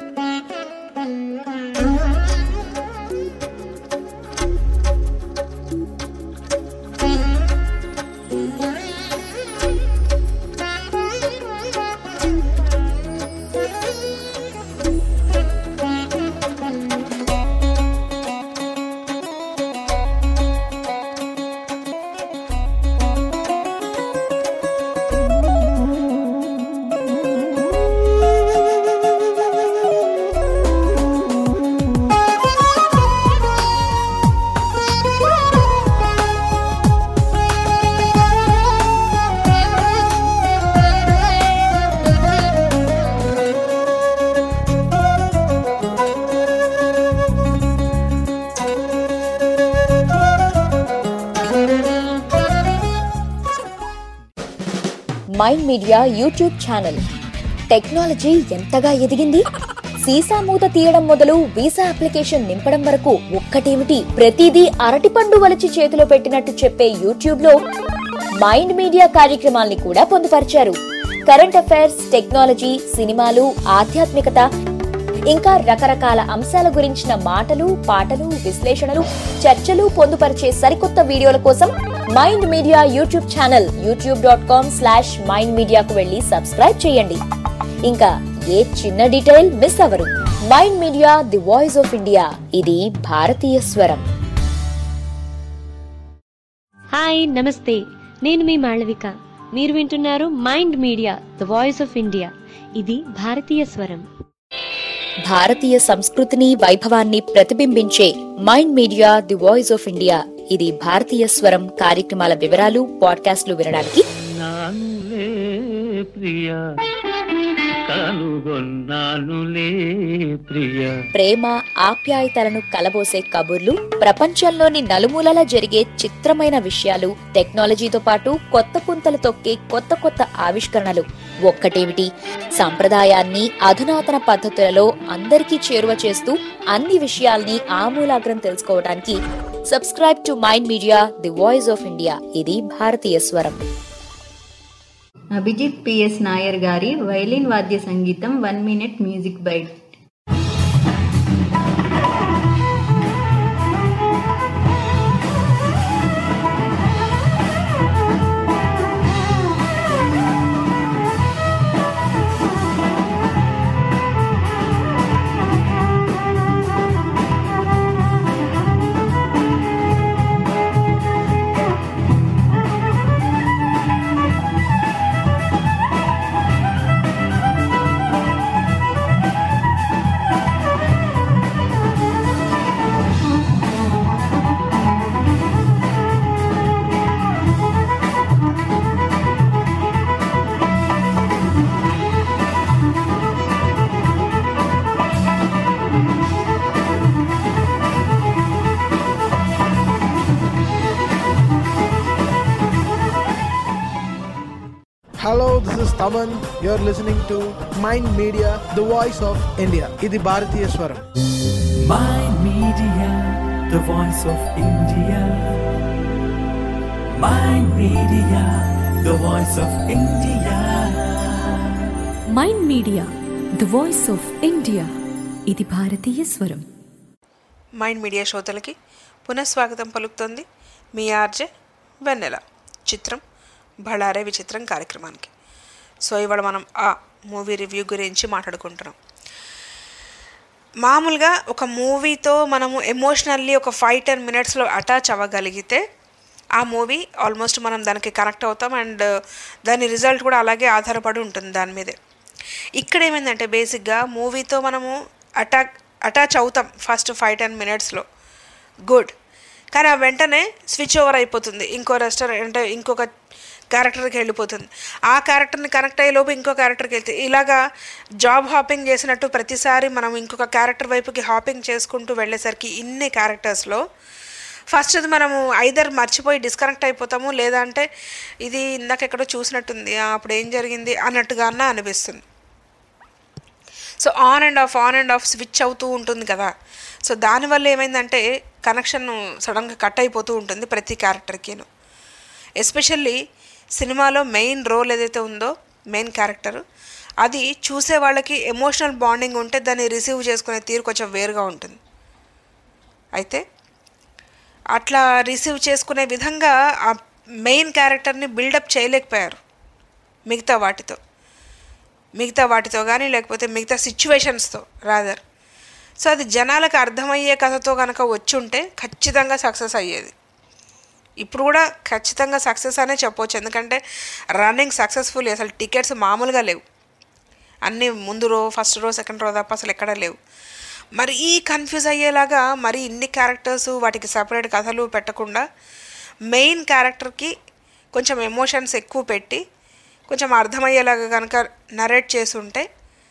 mind media YouTube channel technology ఎంతగా ఎదిగింది సీసా మూత తీయడం మొదలు వీసా అప్లికేషన్ నింపడం వరకు ఒక్కటేమిటి ప్రతిదీ అరటిపండు వలిచి చేతిలో పెట్టినట్టు చెప్పే యూట్యూబ్ లో మైండ్ మీడియా కార్యక్రమాల్ని కూడా పొందుపరిచారు కరెంట్ అఫైర్స్ టెక్నాలజీ సినిమాలు ఆధ్యాత్మికత ఇంకా రకరకాల అంశాల గురించిన మాటలు పాటలు విశ్లేషణలు చర్చలు పొందుపరిచే సరికొత్త వీడియోల కోసం mind media YouTube channel YouTube dot com slash mind మీడియాకు వెళ్ళి సబ్స్క్రైబ్ చేయండి ఇంకా ఏ చిన్న డీటెయిల్ మిస్ అవరు mind media the voice of India ఇది భారతీయ స్వరం హాయ్ నమస్తే నేను మీ మాళవిక మీరు వింటున్నారు mind media the voice of India ఇది భారతీయ స్వరం భారతీయ సంస్కృతిని వైభవాన్ని ప్రతిబింబించే mind media the voice of India ఇది భారతీయ స్వరం కార్యక్రమాల వివరాలు పాడ్కాస్ట్లు వినడానికి నానులే ప్రియ కనుగొన్నానులే ప్రియ ప్రేమ ఆప్యాయతలను కలబోసే కబుర్లు ప్రపంచంలోని నలుమూలలా జరిగే చిత్రమైన విషయాలు టెక్నాలజీతో పాటు కొత్త పుంతలు తొక్కే కొత్త కొత్త ఆవిష్కరణలు ఒక్కటేమిటి సంప్రదాయాన్ని అధునాతన పద్ధతులలో అందరికీ చేరువ చేస్తూ అన్ని విషయాల్ని ఆమూలాగ్రం తెలుసుకోవడానికి subscribe to mind media the voice of India ఇది భారతీయ స్వరం అభిజిత్ పిఎస్ నాయర్ గారి వైలిన్ వాద్య సంగీతం one minute music bite Hello, this is Taman. You're listening to Mind Media, the voice of India. ఇది భారతీయ స్వరం Mind Media, the voice of India. Mind Media, the voice of India. Mind media the voice of India ఇది భారతీయ స్వరం mind media శ్రోతలకి పునఃస్వాగతం పలుకుతోంది మీ RJ వెన్నెల చిత్రం బళారే విచిత్రం కార్యక్రమానికి సో ఇవాళ మనం ఆ మూవీ రివ్యూ గురించి మాట్లాడుకుంటున్నాం మామూలుగా ఒక మూవీతో మనము ఎమోషనల్లీ ఒక ఫైవ్ టెన్ మినిట్స్లో అటాచ్ అవ్వగలిగితే ఆ మూవీ ఆల్మోస్ట్ మనం దానికి కనెక్ట్ అవుతాం అండ్ దాని రిజల్ట్ కూడా అలాగే ఆధారపడి ఉంటుంది దాని మీదే ఇక్కడ ఏమైందంటే బేసిక్గా మూవీతో మనము అటాక్ అటాచ్ అవుతాం ఫస్ట్ ఫైవ్ టెన్ మినిట్స్లో గుడ్ కానీ ఆ వెంటనే స్విచ్ ఓవర్ అయిపోతుంది ఇంకో రెస్టారెంట్ అంటే ఇంకొక క్యారెక్టర్కి వెళ్ళిపోతుంది ఆ క్యారెక్టర్ని కనెక్ట్ అయ్యే లోపు ఇంకో క్యారెక్టర్కి వెళ్తే ఇలాగా జాబ్ హాపింగ్ చేసినట్టు ప్రతిసారి మనం ఇంకొక క్యారెక్టర్ వైపుకి హాపింగ్ చేసుకుంటూ వెళ్ళేసరికి ఇన్ని క్యారెక్టర్స్లో ఫస్ట్ అది మనము ఐదర్ మర్చిపోయి డిస్కనెక్ట్ అయిపోతాము లేదా అంటే ఇది ఇందాక ఎక్కడో చూసినట్టుంది ఆ, అప్పుడు ఏం జరిగింది అన్నట్టుగా అన్న అనిపిస్తుంది so on and off on and off switch అవుతూ ఉంటుంది కదా సో దానివల్ల ఏమైందంటే కనెక్షన్ సడన్గా కట్ అయిపోతూ ఉంటుంది ప్రతి క్యారెక్టర్కిను ఎస్పెషల్లీ సినిమాలో మెయిన్ రోల్ ఏదైతే ఉందో మెయిన్ క్యారెక్టర్ అది చూసే వాళ్ళకి ఎమోషనల్ బాండింగ్ ఉంటే దాన్ని రిసీవ్ చేసుకునే తీరు కొంచెం వేరుగా ఉంటుంది అయితే అట్లా రిసీవ్ చేసుకునే విధంగా ఆ మెయిన్ క్యారెక్టర్ని బిల్డప్ చేయలేకపోయారు మిగతా వాటితో మిగతా వాటితో కానీ లేకపోతే మిగతా సిచ్యువేషన్స్తో రాదర్ సో అది జనాలకు అర్థమయ్యే కథతో కనుక వచ్చి ఉంటే ఖచ్చితంగా సక్సెస్ అయ్యేది ఇప్పుడు కూడా ఖచ్చితంగా సక్సెస్ అనే చెప్పవచ్చు ఎందుకంటే రన్నింగ్ సక్సెస్ఫుల్ అసలు టికెట్స్ మామూలుగా లేవు అన్నీ ముందు రో ఫస్ట్ రో సెకండ్ రో తప్ప అసలు ఎక్కడా లేవు మరి ఈ కన్ఫ్యూజ్ అయ్యేలాగా మరి ఇన్ని క్యారెక్టర్స్ వాటికి సపరేట్ కథలు పెట్టకుండా మెయిన్ క్యారెక్టర్కి కొంచెం ఎమోషన్స్ ఎక్కువ పెట్టి కొంచెం అర్థమయ్యేలాగా కనుక నరేట్ చేసి ఉంటే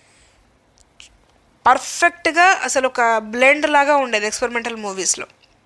పర్ఫెక్ట్గా అసలు ఒక బ్లెండ్ లాగా ఉండేది ఎక్స్పెరిమెంటల్ మూవీస్లో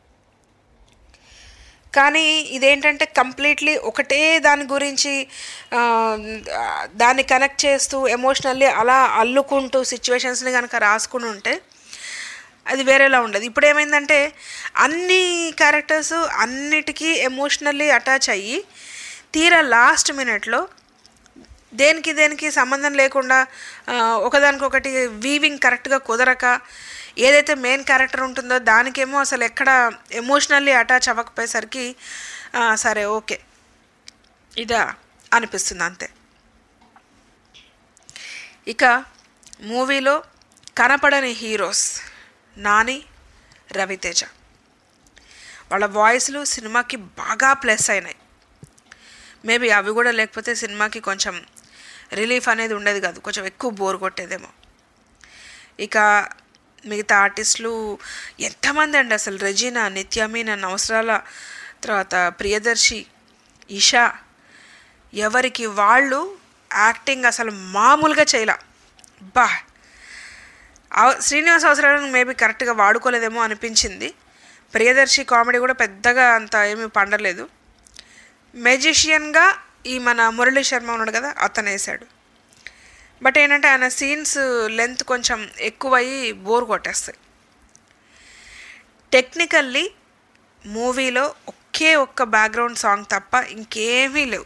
కానీ ఇదేంటంటే కంప్లీట్లీ ఒకటే దాని గురించి ఆ, దాన్ని కనెక్ట్ చేస్తూ ఎమోషనల్లీ అలా అల్లుకుంటూ సిచ్యువేషన్స్ని కనుక రాసుకుని ఉంటే అది వేరేలా ఉండదు ఇప్పుడు ఏమైందంటే అన్ని క్యారెక్టర్స్ అన్నిటికీ ఎమోషనల్లీ అటాచ్ అయ్యి తీరా లాస్ట్ మినిట్లో దేనికి దేనికి సంబంధం లేకుండా ఆ, ఒకదానికొకటి వీవింగ్ కరెక్ట్గా కుదరక ఏదైతే మెయిన్ క్యారెక్టర్ ఉంటుందో దానికేమో అసలు ఎక్కడ ఎమోషనల్లీ అటాచ్ అవ్వకపోయేసరికి ఆ, సరే ఓకే ఇదా అనిపిస్తుంది అంతే ఇక మూవీలో కనపడని హీరోస్ నాని రవితేజ వాళ్ళ వాయిస్లు సినిమాకి బాగా ప్లస్ అయినాయి మేబీ అవి కూడా లేకపోతే సినిమాకి కొంచెం రిలీఫ్ అనేది ఉండేది కాదు కొంచెం ఎక్కువ బోర్ కొట్టేదేమో ఇక మిగతా ఆర్టిస్టులు ఎంతమంది అండి అసలు రెజీనా నిత్యమీనన్ అవసరాల తర్వాత ప్రియదర్శి ఇషా ఎవరికి వాళ్ళు యాక్టింగ్ అసలు మామూలుగా చేయలే బా అవ- శ్రీనివాస్ అవసరాలను మేబీ కరెక్ట్గా వాడుకోలేదేమో అనిపించింది ప్రియదర్శి కామెడీ కూడా పెద్దగా అంత ఏమీ పండలేదు మెజిషియన్గా ఈ మన మురళీ శర్మ ఉన్నాడు కదా అతను వేసాడు బట్ ఏంటంటే ఆయన సీన్స్ లెంత్ కొంచెం ఎక్కువయ్యి బోర్ కొట్టేస్తాయి టెక్నికల్లీ మూవీలో ఒకే ఒక్క బ్యాక్గ్రౌండ్ సాంగ్ తప్ప ఇంకేమీ లేవు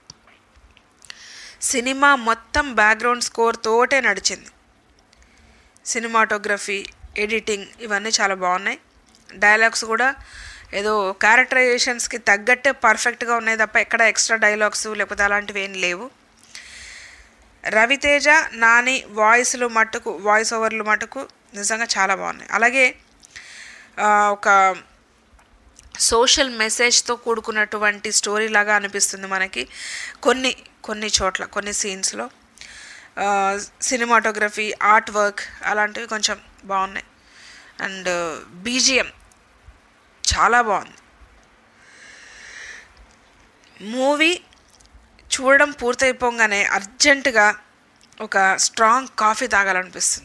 సినిమా మొత్తం బ్యాక్గ్రౌండ్ స్కోర్ తోటే నడిచింది సినిమాటోగ్రఫీ ఎడిటింగ్ ఇవన్నీ చాలా బాగున్నాయి డైలాగ్స్ కూడా ఏదో క్యారెక్టరైజేషన్స్కి తగ్గట్టే పర్ఫెక్ట్గా ఉన్నాయి తప్ప ఎక్కడ ఎక్స్ట్రా డైలాగ్స్ లేకపోతే అలాంటివి ఏం లేవు రవితేజ నాని వాయిస్లు మట్టుకు వాయిస్ ఓవర్లు మట్టుకు నిజంగా చాలా బాగున్నాయి అలాగే ఆ, ఒక సోషల్ మెసేజ్తో కూడుకున్నటువంటి స్టోరీ లాగా అనిపిస్తుంది మనకి కొన్ని కొన్ని చోట్ల కొన్ని సీన్స్లో సినిమాటోగ్రఫీ ఆర్ట్ వర్క్ అలాంటివి కొంచెం బాగున్నాయి అండ్ బీజిఎం చాలా బాగుంది మూవీ చూడడం పూర్తయిపోగానే అర్జెంటుగా ఒక స్ట్రాంగ్ కాఫీ తాగాలనిపిస్తుంది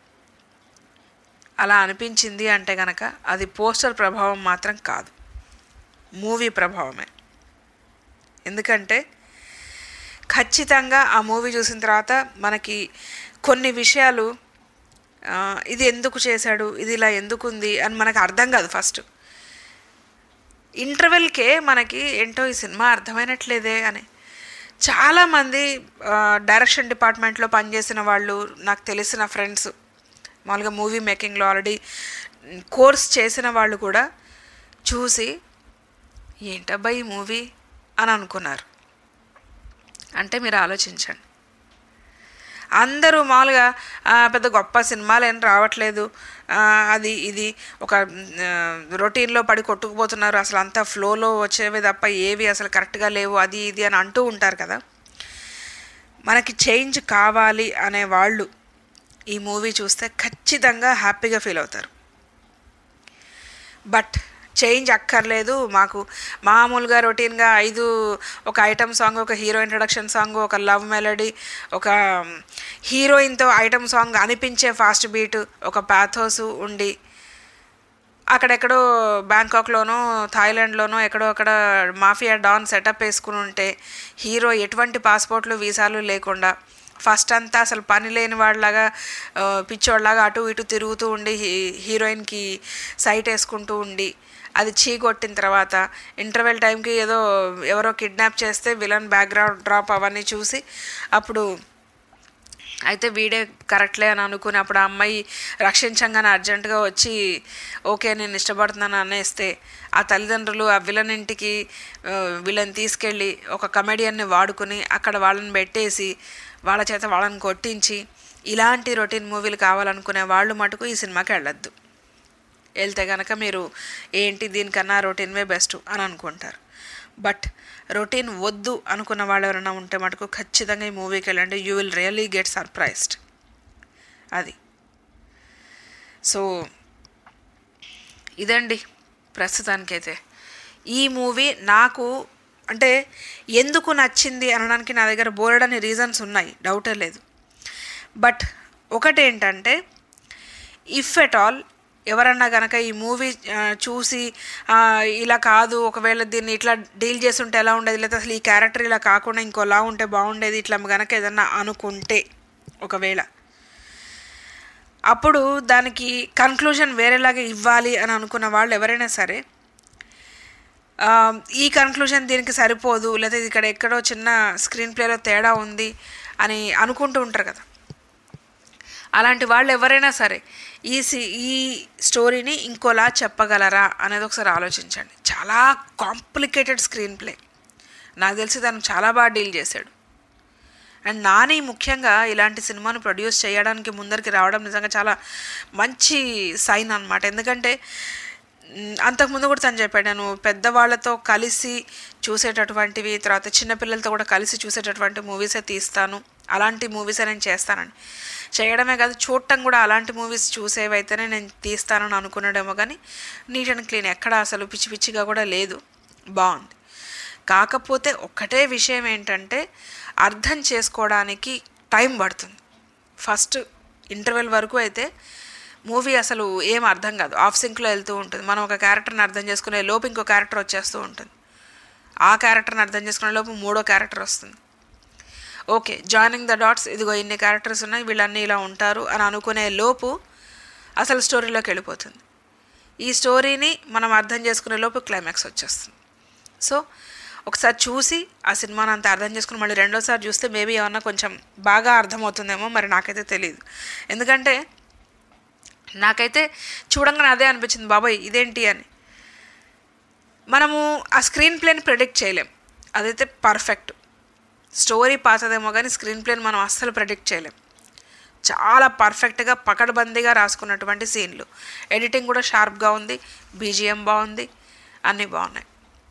అలా అనిపించింది అంటే కనుక అది పోస్టర్ ప్రభావం మాత్రం కాదు మూవీ ప్రభావమే ఎందుకంటే ఖచ్చితంగా ఆ మూవీ చూసిన తర్వాత మనకి కొన్ని విషయాలు ఆ, ఇది ఎందుకు చేశాడు ఇది ఇలా ఎందుకు ఉంది అని మనకు అర్థం కాదు ఫస్ట్ ఇంటర్వెల్కే మనకి ఏంటో ఈ సినిమా అర్థమైనట్లేదే అని చాలామంది డైరెక్షన్ డిపార్ట్మెంట్లో పనిచేసిన వాళ్ళు నాకు తెలిసిన ఫ్రెండ్స్ మామూలుగా మూవీ మేకింగ్లో ఆల్రెడీ కోర్స్ చేసిన వాళ్ళు కూడా చూసి ఏంటబ్బా ఈ మూవీ అని అనుకున్నారు అంటే మీరు ఆలోచించండి అందరూ మామూలుగా "ఆ, పెద్ద గొప్ప సినిమాలు ఏం రావట్లేదు ఆ, అది ఇది ఒక రొటీన్లో పడి కొట్టుకుపోతున్నారు అసలు అంతా ఫ్లోలో వచ్చేవి తప్ప ఏవి అసలు కరెక్ట్గా లేవు అది ఇది అని అంటూ ఉంటారు కదా మనకి చేంజ్ కావాలి అనే వాళ్ళు ఈ మూవీ చూస్తే ఖచ్చితంగా హ్యాపీగా ఫీల్ అవుతారు బట్ చేంజ్ అక్కర్లేదు మాకు మామూలుగా రొటీన్గా ఐదు ఒక ఐటమ్ సాంగ్ ఒక హీరో ఇంట్రడక్షన్ సాంగ్ ఒక లవ్ మెలడీ ఒక హీరోయిన్తో ఐటమ్ సాంగ్ అనిపించే ఫాస్ట్ బీట్ ఒక ప్యాథోస్ ఉండి అక్కడెక్కడో బ్యాంకాక్లోనో థాయిలాండ్లోనో ఎక్కడో అక్కడ మాఫియా డాన్ సెటప్ వేసుకుని ఉంటే హీరో ఎటువంటి పాస్పోర్ట్లు వీసాలు లేకుండా ఫస్ట్ అంతా అసలు పని లేని వాళ్ళలాగా ఆ, పిచ్చోళ్ళలాగా అటు ఇటు తిరుగుతూ ఉండి హీ- హీరోయిన్కి సైట్ వేసుకుంటూ ఉండి అది చీకొట్టిన తర్వాత ఇంటర్వెల్ టైంకి ఏదో ఎవరో కిడ్నాప్ చేస్తే విలన్ బ్యాక్గ్రౌండ్ డ్రాప్ అవన్నీ చూసి అప్పుడు అయితే వీడే కరెక్ట్లే అని అనుకుని అప్పుడు ఆ అమ్మాయి రక్షించంగానే అర్జెంటుగా వచ్చి ఓకే నేను ఇష్టపడుతున్నాను అనేస్తే ఆ తల్లిదండ్రులు ఆ విలన్ ఇంటికి ఆ, వీళ్ళని తీసుకెళ్ళి ఒక కమెడియన్ని వాడుకుని అక్కడ వాళ్ళని పెట్టేసి వాళ్ళ చేత వాళ్ళని కొట్టించి ఇలాంటి రొటీన్ మూవీలు కావాలనుకునే వాళ్ళు మటుకు ఈ సినిమాకి వెళ్ళొద్దు వెళ్తే కనుక మీరు ఏంటి దీనికన్నా రొటీన్వే బెస్ట్ అని అనుకుంటారు బట్ రొటీన్ వద్దు అనుకున్న వాళ్ళు ఎవరైనా ఉంటే మటుకు ఖచ్చితంగా ఈ మూవీకి వెళ్ళండి you will really get surprised అది సో ఇదండి ప్రస్తుతానికైతే ఈ మూవీ నాకు అంటే ఎందుకు నచ్చింది అనడానికి నా దగ్గర బోలెడని రీజన్స్ ఉన్నాయి డౌటే లేదు బట్ ఒకటేంటంటే ఇఫ్ ఎట్ ఆల్ ఎవరన్నా కనుక ఈ మూవీ చూసి ఆ, ఇలా కాదు ఒకవేళ దీన్ని ఇట్లా డీల్ చేస్తుంటే ఎలా ఉండేది లేదా అసలు ఈ క్యారెక్టర్ ఇలా కాకుండా ఇంకోలా ఉంటే బాగుండేది ఇట్లా కనుక ఏదన్నా అనుకుంటే ఒకవేళ అప్పుడు దానికి కన్క్లూజన్ వేరేలాగా ఇవ్వాలి అని అనుకున్న వాళ్ళు ఎవరైనా సరే ఆ, ఈ కన్క్లూజన్ దీనికి సరిపోదు లేదా ఇక్కడ ఎక్కడో చిన్న స్క్రీన్ ప్లేలో తేడా ఉంది అని అనుకుంటూ ఉంటారు కదా అలాంటి వాళ్ళు ఎవరైనా సరే ఈ సి ఈ స్టోరీని ఇంకోలా చెప్పగలరా అనేది ఒకసారి ఆలోచించండి చాలా కాంప్లికేటెడ్ స్క్రీన్ ప్లే నాకు తెలిసి తను చాలా బాగా డీల్ చేశాడు అండ్ నాని ముఖ్యంగా ఇలాంటి సినిమాను ప్రొడ్యూస్ చేయడానికి ముందరికి రావడం నిజంగా చాలా మంచి సైన్ అనమాట ఎందుకంటే మ్, అంతకుముందు కూడా తను చెప్పాడు నేను పెద్దవాళ్ళతో కలిసి చూసేటటువంటివి తర్వాత చిన్నపిల్లలతో కూడా కలిసి చూసేటటువంటి మూవీసే తీస్తాను అలాంటి మూవీసే నేను చేస్తానని చేయడమే కాదు చూడటం కూడా అలాంటి మూవీస్ చూసేవైతేనే నేను తీస్తానని అనుకున్నాడేమో కానీ నీట్ అండ్ క్లీన్ ఎక్కడ అసలు పిచ్చి పిచ్చిగా కూడా లేదు బాగుంది కాకపోతే ఒక్కటే విషయం ఏంటంటే అర్థం చేసుకోవడానికి టైం పడుతుంది ఫస్ట్ ఇంటర్వెల్ వరకు అయితే మూవీ అసలు ఏం అర్థం కాదు ఆఫ్ సింక్లో వెళ్తూ ఉంటుంది మనం ఒక క్యారెక్టర్ని అర్థం చేసుకునే లోపు ఇంకో క్యారెక్టర్ వచ్చేస్తూ ఉంటుంది ఆ క్యారెక్టర్ని అర్థం చేసుకునే లోపు మూడో క్యారెక్టర్ వస్తుంది ఓకే జాయినింగ్ ద డాట్స్ ఇదిగో ఇన్ని క్యారెక్టర్స్ ఉన్నాయి వీళ్ళన్నీ ఇలా ఉంటారు అని అనుకునే లోపు అసలు స్టోరీలోకి వెళ్ళిపోతుంది ఈ స్టోరీని మనం అర్థం చేసుకునే లోపు క్లైమాక్స్ వచ్చేస్తుంది సో ఒకసారి చూసి ఆ సినిమాని అంత అర్థం చేసుకుని మళ్ళీ రెండోసారి చూస్తే మేబీ ఏమన్నా కొంచెం బాగా అర్థమవుతుందేమో మరి నాకైతే తెలియదు ఎందుకంటే నాకైతే చూడంగానే అదే అనిపించింది బాబాయ్ ఇదేంటి అని మనము ఆ స్క్రీన్ ప్లేని ప్రెడిక్ట్ చేయలేం అదైతే పర్ఫెక్ట్ స్టోరీ పాతదేమో కానీ స్క్రీన్ ప్లేని మనం అస్సలు ప్రెడిక్ట్ చేయలేం చాలా పర్ఫెక్ట్గా పకడ్బందీగా రాసుకున్నటువంటి సీన్లు ఎడిటింగ్ కూడా షార్ప్గా ఉంది బీజిఎం బాగుంది అన్నీ బాగున్నాయి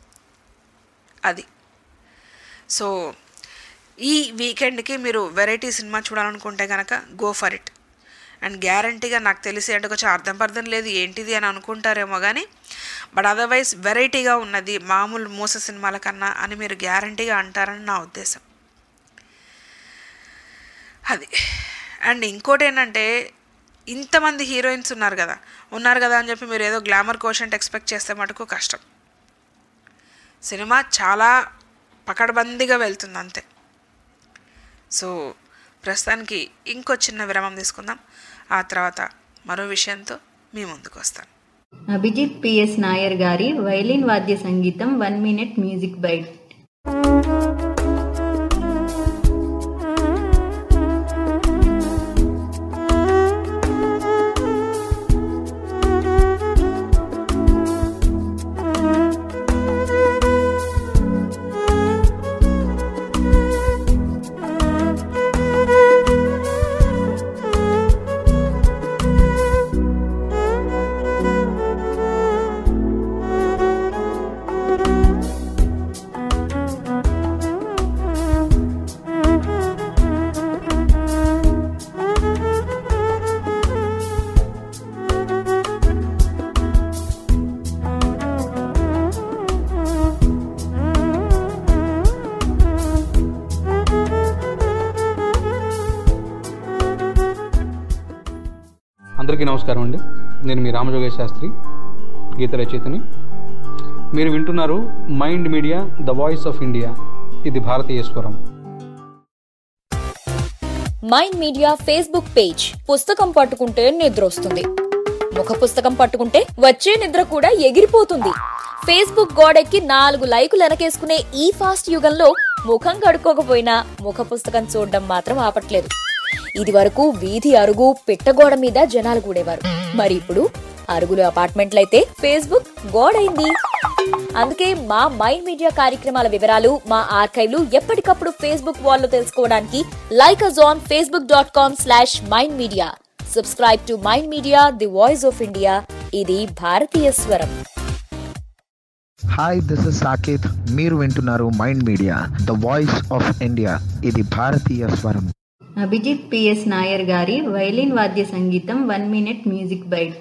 అది సో ఈ వీకెండ్కి మీరు వెరైటీ సినిమా చూడాలనుకుంటే కనుక గో ఫర్ ఇట్ అండ్ గ్యారంటీగా నాకు తెలిసి అంటే కొంచెం అర్థం పర్థం లేదు ఏంటిది అని అనుకుంటారేమో కానీ బట్ అదర్వైజ్ వెరైటీగా ఉన్నది మామూలు మూస సినిమాల కన్నా అని మీరు గ్యారంటీగా అంటారని నా ఉద్దేశం అది అండ్ ఇంకోటి ఏంటంటే ఇంతమంది హీరోయిన్స్ ఉన్నారు కదా ఉన్నారు కదా అని చెప్పి మీరు ఏదో గ్లామర్ కోషంట్ ఎక్స్పెక్ట్ చేస్తే మటుకు కష్టం సినిమా చాలా పకడ్బందీగా వెళ్తుంది అంతే సో ప్రస్తుతానికి ఇంకో చిన్న విరామం తీసుకుందాం ఆ తర్వాత మరో విషయంతో మీ ముందుకు వస్తాను అభిజిత్ పిఎస్ నాయర్ గారి వైలిన్ వాద్య సంగీతం వన్ మినిట్ మ్యూజిక్ బైట్ అందరికీ నమస్కారం అండి నేను మీ రామజోగేశ్ శాస్త్రి గీత రచయితని మీరు వింటున్నారు mind media the voice of India ఇది భారతీయ స్వరం మైండ్ మీడియా ఫేస్బుక్ పేజ్ పుస్తకం పట్టుకుంటే నిద్ర వస్తుంది ముఖ పుస్తకం పట్టుకుంటే వచ్చే నిద్ర కూడా ఎగిరిపోతుంది ఫేస్బుక్ గోడెక్కి నాలుగు లైకులు వెనకేసుకునే ఈ ఫాస్ట్ యుగంలో ముఖం కడుక్కోకపోయినా ముఖ పుస్తకం చూడడం మాత్రం ఆపట్లేదు ఇది వరకు వీధి అరుగు పిట్టగోడ మీద జనాలు కూడేవారు మరి ఇప్పుడు అరుగులు అపార్ట్మెంట్లయితే ఫేస్బుక్ గోడైంది అందుకే మా మైండ్ మీడియా కార్యక్రమాల వివరాలు మా ఆర్కైవ్లు ఎప్పటికప్పుడు ఫేస్బుక్ వాల్లో తెలుసుకోవడానికి like us on Facebook dot com slash mind media subscribe to mind media the voice of India ఇది భారతీయ స్వరం హాయ్ దిస్ ఇస్ సాకేత్ మీరు వింటున్నారు mind media the voice of India ఇది భారతీయ స్వరం అభిజిత్ పిఎస్ నాయర్ గారి వైలిన్ వాద్య సంగీతం వన్ మినిట్ మ్యూజిక్ బైట్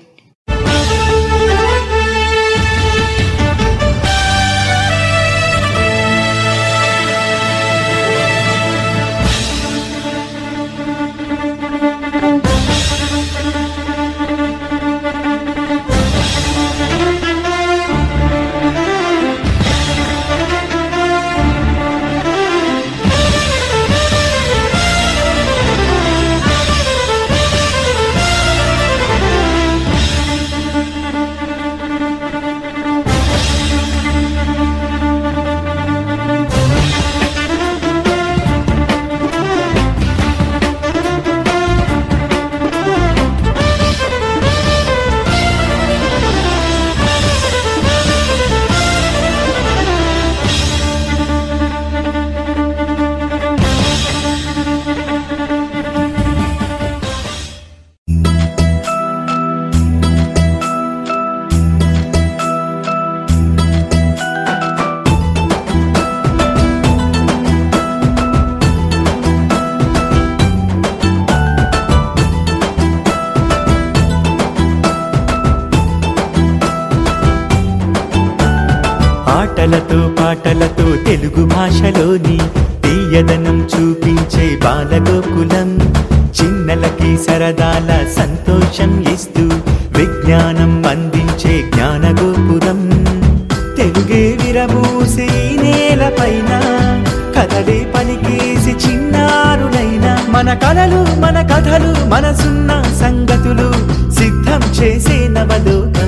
ఆటలతో పాటలతో తెలుగు భాషలోని తీయదనం చూపించే బాలగోకులం చిన్నలకి సరదాల సంతోషం ఇస్తూ విజ్ఞానం అందించే జ్ఞానగోపురం తెలుగే విరబూసే ఈ నేలపైన కథలే పలికేసి చిన్నారులైన మన కలలు మన కథలు మనసున్న సంగతులు సిద్ధం చేసే నవలోకం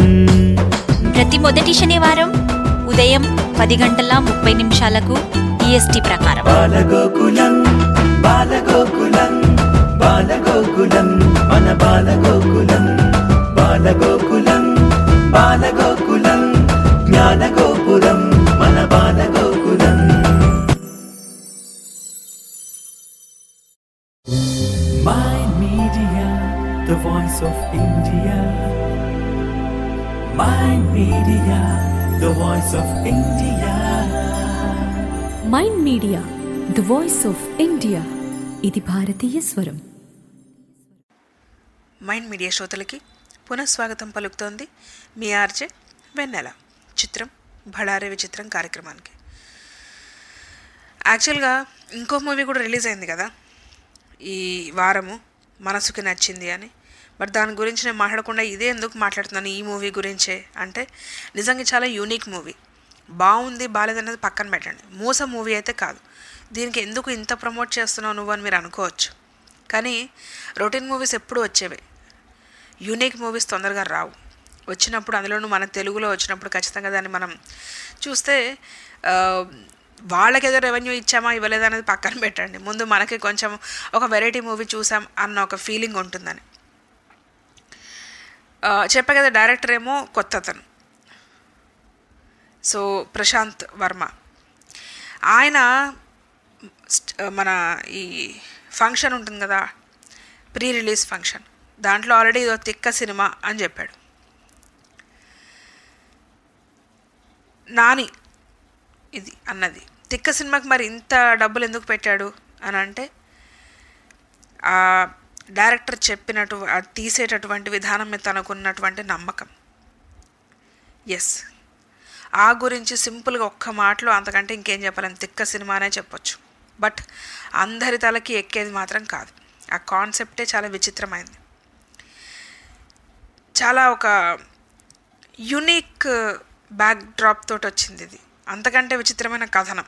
ప్రతి మొదటి శనివారం ఉదయం పది గంటల ముప్పై నిమిషాలకు ఈఎస్టీ ప్రకారం బాలగోకులం బాలగోకులం బాలగోకులం మన బాలగోకులం బాలగోకులం బాలగోకులం జ్ఞానగోపురం మన Balagokulam My Media, the voice of India. My Media, the voice of India. Mind media the voice of India ఇది భారతీయ స్వరం మైండ్ మీడియా శ్రోతలకి పునఃస్వాగతం పలుకుతోంది మీ ఆర్జే వెన్నెల చిత్రం భళారే విచిత్రం కార్యక్రమానికి యాక్చువల్గా ఇంకో మూవీ కూడా రిలీజ్ అయింది కదా ఈ వారము మనసుకి నచ్చింది అని బట్ దాని గురించి నేను మాట్లాడకుండా ఇదే ఎందుకు మాట్లాడుతున్నాను ఈ మూవీ గురించే అంటే నిజంగా చాలా యూనిక్ మూవీ బాగుంది బాగాలేదన్నది పక్కన పెట్టండి మోస మూవీ అయితే కాదు దీనికి ఎందుకు ఇంత ప్రమోట్ చేస్తున్నావు నువ్వు అని మీరు అనుకోవచ్చు కానీ రొటీన్ మూవీస్ ఎప్పుడు వచ్చేవే యూనిక్ మూవీస్ తొందరగా రావు వచ్చినప్పుడు అందులోనూ మన తెలుగులో వచ్చినప్పుడు ఖచ్చితంగా దాన్ని మనం చూస్తే ఆ, వాళ్ళకి ఏదో రెవెన్యూ ఇచ్చామా ఇవ్వలేదా అనేది పక్కన పెట్టండి ముందు మనకి కొంచెం ఒక వెరైటీ మూవీ చూసాం అన్న ఒక ఫీలింగ్ ఉంటుందని ఆ, చెప్పా కదా డైరెక్టర్ ఏమో కొత్త అతను సో ప్రశాంత్ వర్మ ఆయన స్ట్- మన ఈ ఫంక్షన్ ఉంటుంది కదా ప్రీ రిలీజ్ ఫంక్షన్ దాంట్లో ఆల్రెడీ ఇదో తిక్క సినిమా అని చెప్పాడు నాని ఇది అన్నది తిక్క సినిమాకి మరి ఇంత డబ్బులు ఎందుకు పెట్టాడు అని అంటే ఆ డైరెక్టర్ చెప్పినట్టు ఆ తీసేటటువంటి విధానం మీద తనకున్నటువంటి నమ్మకం ఎస్ ఆ గురించి సింపుల్గా ఒక్క మాటలో అంతకంటే ఇంకేం చెప్పలేం తిక్క సినిమానే చెప్పొచ్చు బట్ అందరి తలకి ఎక్కేది మాత్రం కాదు ఆ కాన్సెప్టే చాలా విచిత్రమైంది చాలా ఒక యునిక్ బ్యాక్ డ్రాప్ తోటి వచ్చింది ఇది అంతకంటే విచిత్రమైన కథనం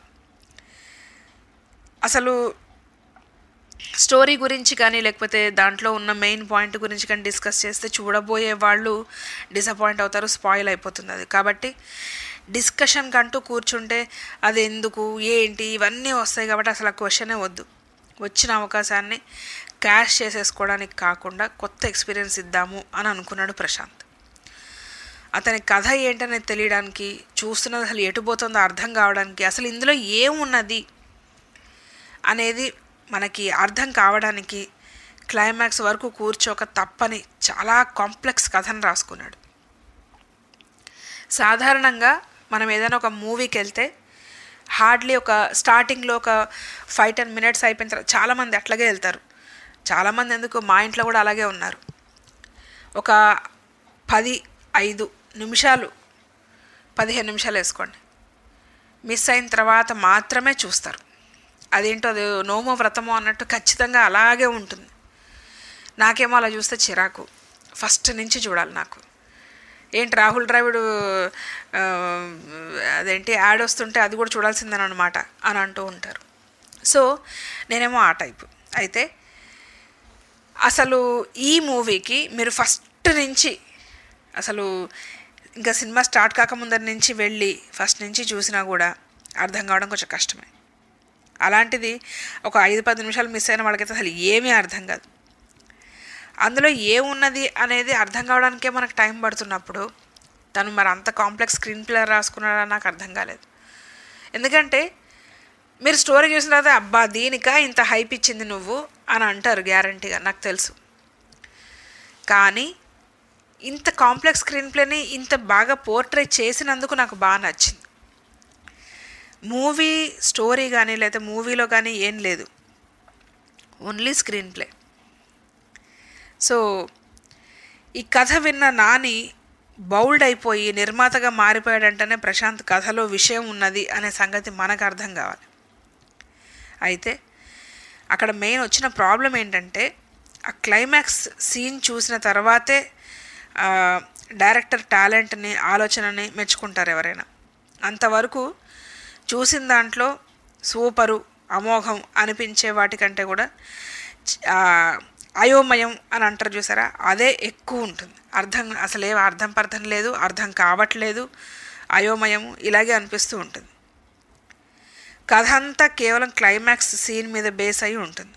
అసలు స్టోరీ గురించి కానీ లేకపోతే దాంట్లో ఉన్న మెయిన్ పాయింట్ గురించి కానీ డిస్కస్ చేస్తే చూడబోయే వాళ్ళు డిసప్పాయింట్ అవుతారు స్పాయిల్ అయిపోతుంది అది కాబట్టి డిస్కషన్ కంటూ కూర్చుంటే అది ఎందుకు ఏంటి ఇవన్నీ వస్తాయి కాబట్టి అసలు ఆ క్వశ్చనే వద్దు వచ్చిన అవకాశాన్ని క్యాష్ చేసేసుకోవడానికి కాకుండా కొత్త ఎక్స్పీరియన్స్ ఇద్దాము అని అనుకున్నాడు ప్రశాంత్ అతని కథ ఏంటనేది తెలియడానికి చూస్తున్నది అసలు ఎటు పోతుందో అర్థం కావడానికి అసలు ఇందులో ఏమున్నది అనేది మనకి అర్థం కావడానికి క్లైమాక్స్ వరకు కూర్చోక తప్పని చాలా కాంప్లెక్స్ కథను రాసుకున్నాడు సాధారణంగా మనం ఏదైనా ఒక మూవీకి వెళ్తే హార్డ్లీ ఒక స్టార్టింగ్లో ఒక ఫైవ్ టెన్ మినిట్స్ అయిపోయిన తర్వాత చాలామంది అట్లాగే వెళ్తారు చాలామంది ఎందుకు మా ఇంట్లో కూడా అలాగే ఉన్నారు ఒక పది ఐదు నిమిషాలు పదిహేను నిమిషాలు వేసుకోండి మిస్ అయిన తర్వాత మాత్రమే చూస్తారు అదేంటో అది నోమో వ్రతమో అన్నట్టు ఖచ్చితంగా అలాగే ఉంటుంది నాకేమో అలా చూస్తే చిరాకు ఫస్ట్ నుంచి చూడాలి నాకు ఏంటి రాహుల్ ద్రావిడ్ ఆ, అదేంటి యాడ్ వస్తుంటే అది కూడా చూడాల్సిందని అనమాట అని అంటూ ఉంటారు సో నేనేమో ఆ టైపు అయితే అసలు ఈ మూవీకి మీరు ఫస్ట్ నుంచి అసలు ఇంకా సినిమా స్టార్ట్ కాకముందరి నుంచి వెళ్ళి ఫస్ట్ నుంచి చూసినా కూడా అర్థం కావడం కొంచెం కష్టమే అలాంటిది ఒక ఐదు పది నిమిషాలు మిస్ అయిన వాళ్ళకైతే అసలు ఏమీ అర్థం కాదు అందులో ఏమున్నది అనేది అర్థం కావడానికే మనకు టైం పడుతున్నప్పుడు తను మరి అంత కాంప్లెక్స్ స్క్రీన్ ప్లే రాసుకున్నాడా నాకు అర్థం కాలేదు ఎందుకంటే మీరు స్టోరీ చూసిన తర్వాత అబ్బా దీనికా ఇంత హైప్ ఇచ్చింది నువ్వు అని అంటారు గ్యారంటీగా నాకు తెలుసు కానీ ఇంత కాంప్లెక్స్ స్క్రీన్ ప్లేని ఇంత బాగా పోర్ట్రే చేసినందుకు నాకు బాగా నచ్చింది మూవీ స్టోరీ కానీ లేదా మూవీలో కానీ ఏం లేదు ఓన్లీ స్క్రీన్ ప్లే సో ఈ కథ విన్న నాని బౌల్డ్ అయిపోయి నిర్మాతగా మారిపోయాడంటేనే ప్రశాంత్ కథలో విషయం ఉన్నది అనే సంగతి మనకు అర్థం కావాలి అయితే అక్కడ మెయిన్ వచ్చిన ప్రాబ్లం ఏంటంటే ఆ క్లైమాక్స్ సీన్ చూసిన తర్వాతే ఆ, డైరెక్టర్ టాలెంట్ని ఆలోచనని మెచ్చుకుంటారు ఎవరైనా అంతవరకు చూసిన దాంట్లో సూపరు అమోఘం అనిపించే వాటికంటే కూడా చ- ఆ, అయోమయం అని అంటారు చూసారా అదే ఎక్కువ ఉంటుంది అర్థం అసలు ఏం అర్థం పర్థం లేదు అర్థం కావట్లేదు అయోమయం ఇలాగే అనిపిస్తూ ఉంటుంది కథ అంతా కేవలం క్లైమాక్స్ సీన్ మీద బేస్ అయి ఉంటుంది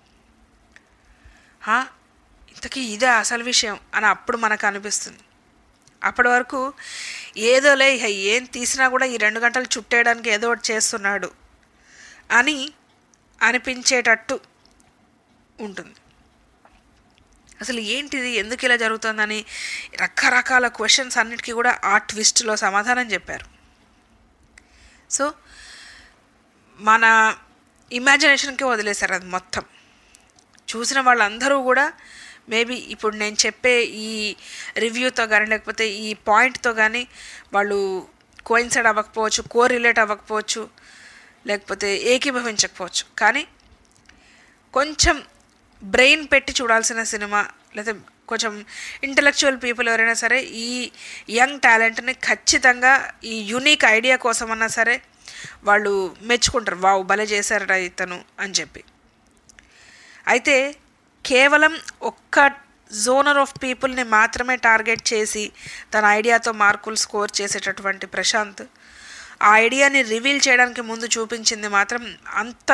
హా, ఇంతకీ ఇదే అసలు విషయం అని అప్పుడు మనకు అనిపిస్తుంది అప్పటి వరకు ఏదోలే ఇక ఏం తీసినా కూడా ఈ రెండు గంటలు చుట్టేయడానికి ఏదో ఒకటి చేస్తున్నాడు అని అనిపించేటట్టు ఉంటుంది అసలు ఏంటిది ఎందుకు ఇలా జరుగుతుందని రకరకాల క్వశ్చన్స్ అన్నిటికీ కూడా ఆ ట్విస్ట్లో సమాధానం చెప్పారు సో మన ఇమాజినేషన్కి వదిలేశారు అది మొత్తం చూసిన వాళ్ళందరూ కూడా మేబీ ఇప్పుడు నేను చెప్పే ఈ రివ్యూతో కానీ లేకపోతే ఈ పాయింట్తో కానీ వాళ్ళు కోయిన్సైడ్ అవ్వకపోవచ్చు కో రిలేట్ అవ్వకపోవచ్చు లేకపోతే ఏకీభవించకపోవచ్చు కానీ కొంచెం బ్రెయిన్ పెట్టి చూడాల్సిన సినిమా లేదా కొంచెం ఇంటలెక్చువల్ పీపుల్ ఎవరైనా సరే ఈ యంగ్ టాలెంట్ని ఖచ్చితంగా ఈ యునిక్ ఐడియా కోసమన్నా సరే వాళ్ళు మెచ్చుకుంటారు వావ్ భలే చేశారట ఇతను అని చెప్పి అయితే కేవలం ఒక్క జోనర్ ఆఫ్ పీపుల్ని మాత్రమే టార్గెట్ చేసి తన ఐడియాతో మార్కులు స్కోర్ చేసేటటువంటి ప్రశాంత్ ఆ ఐడియాని రివీల్ చేయడానికి ముందు చూపించింది మాత్రం అంత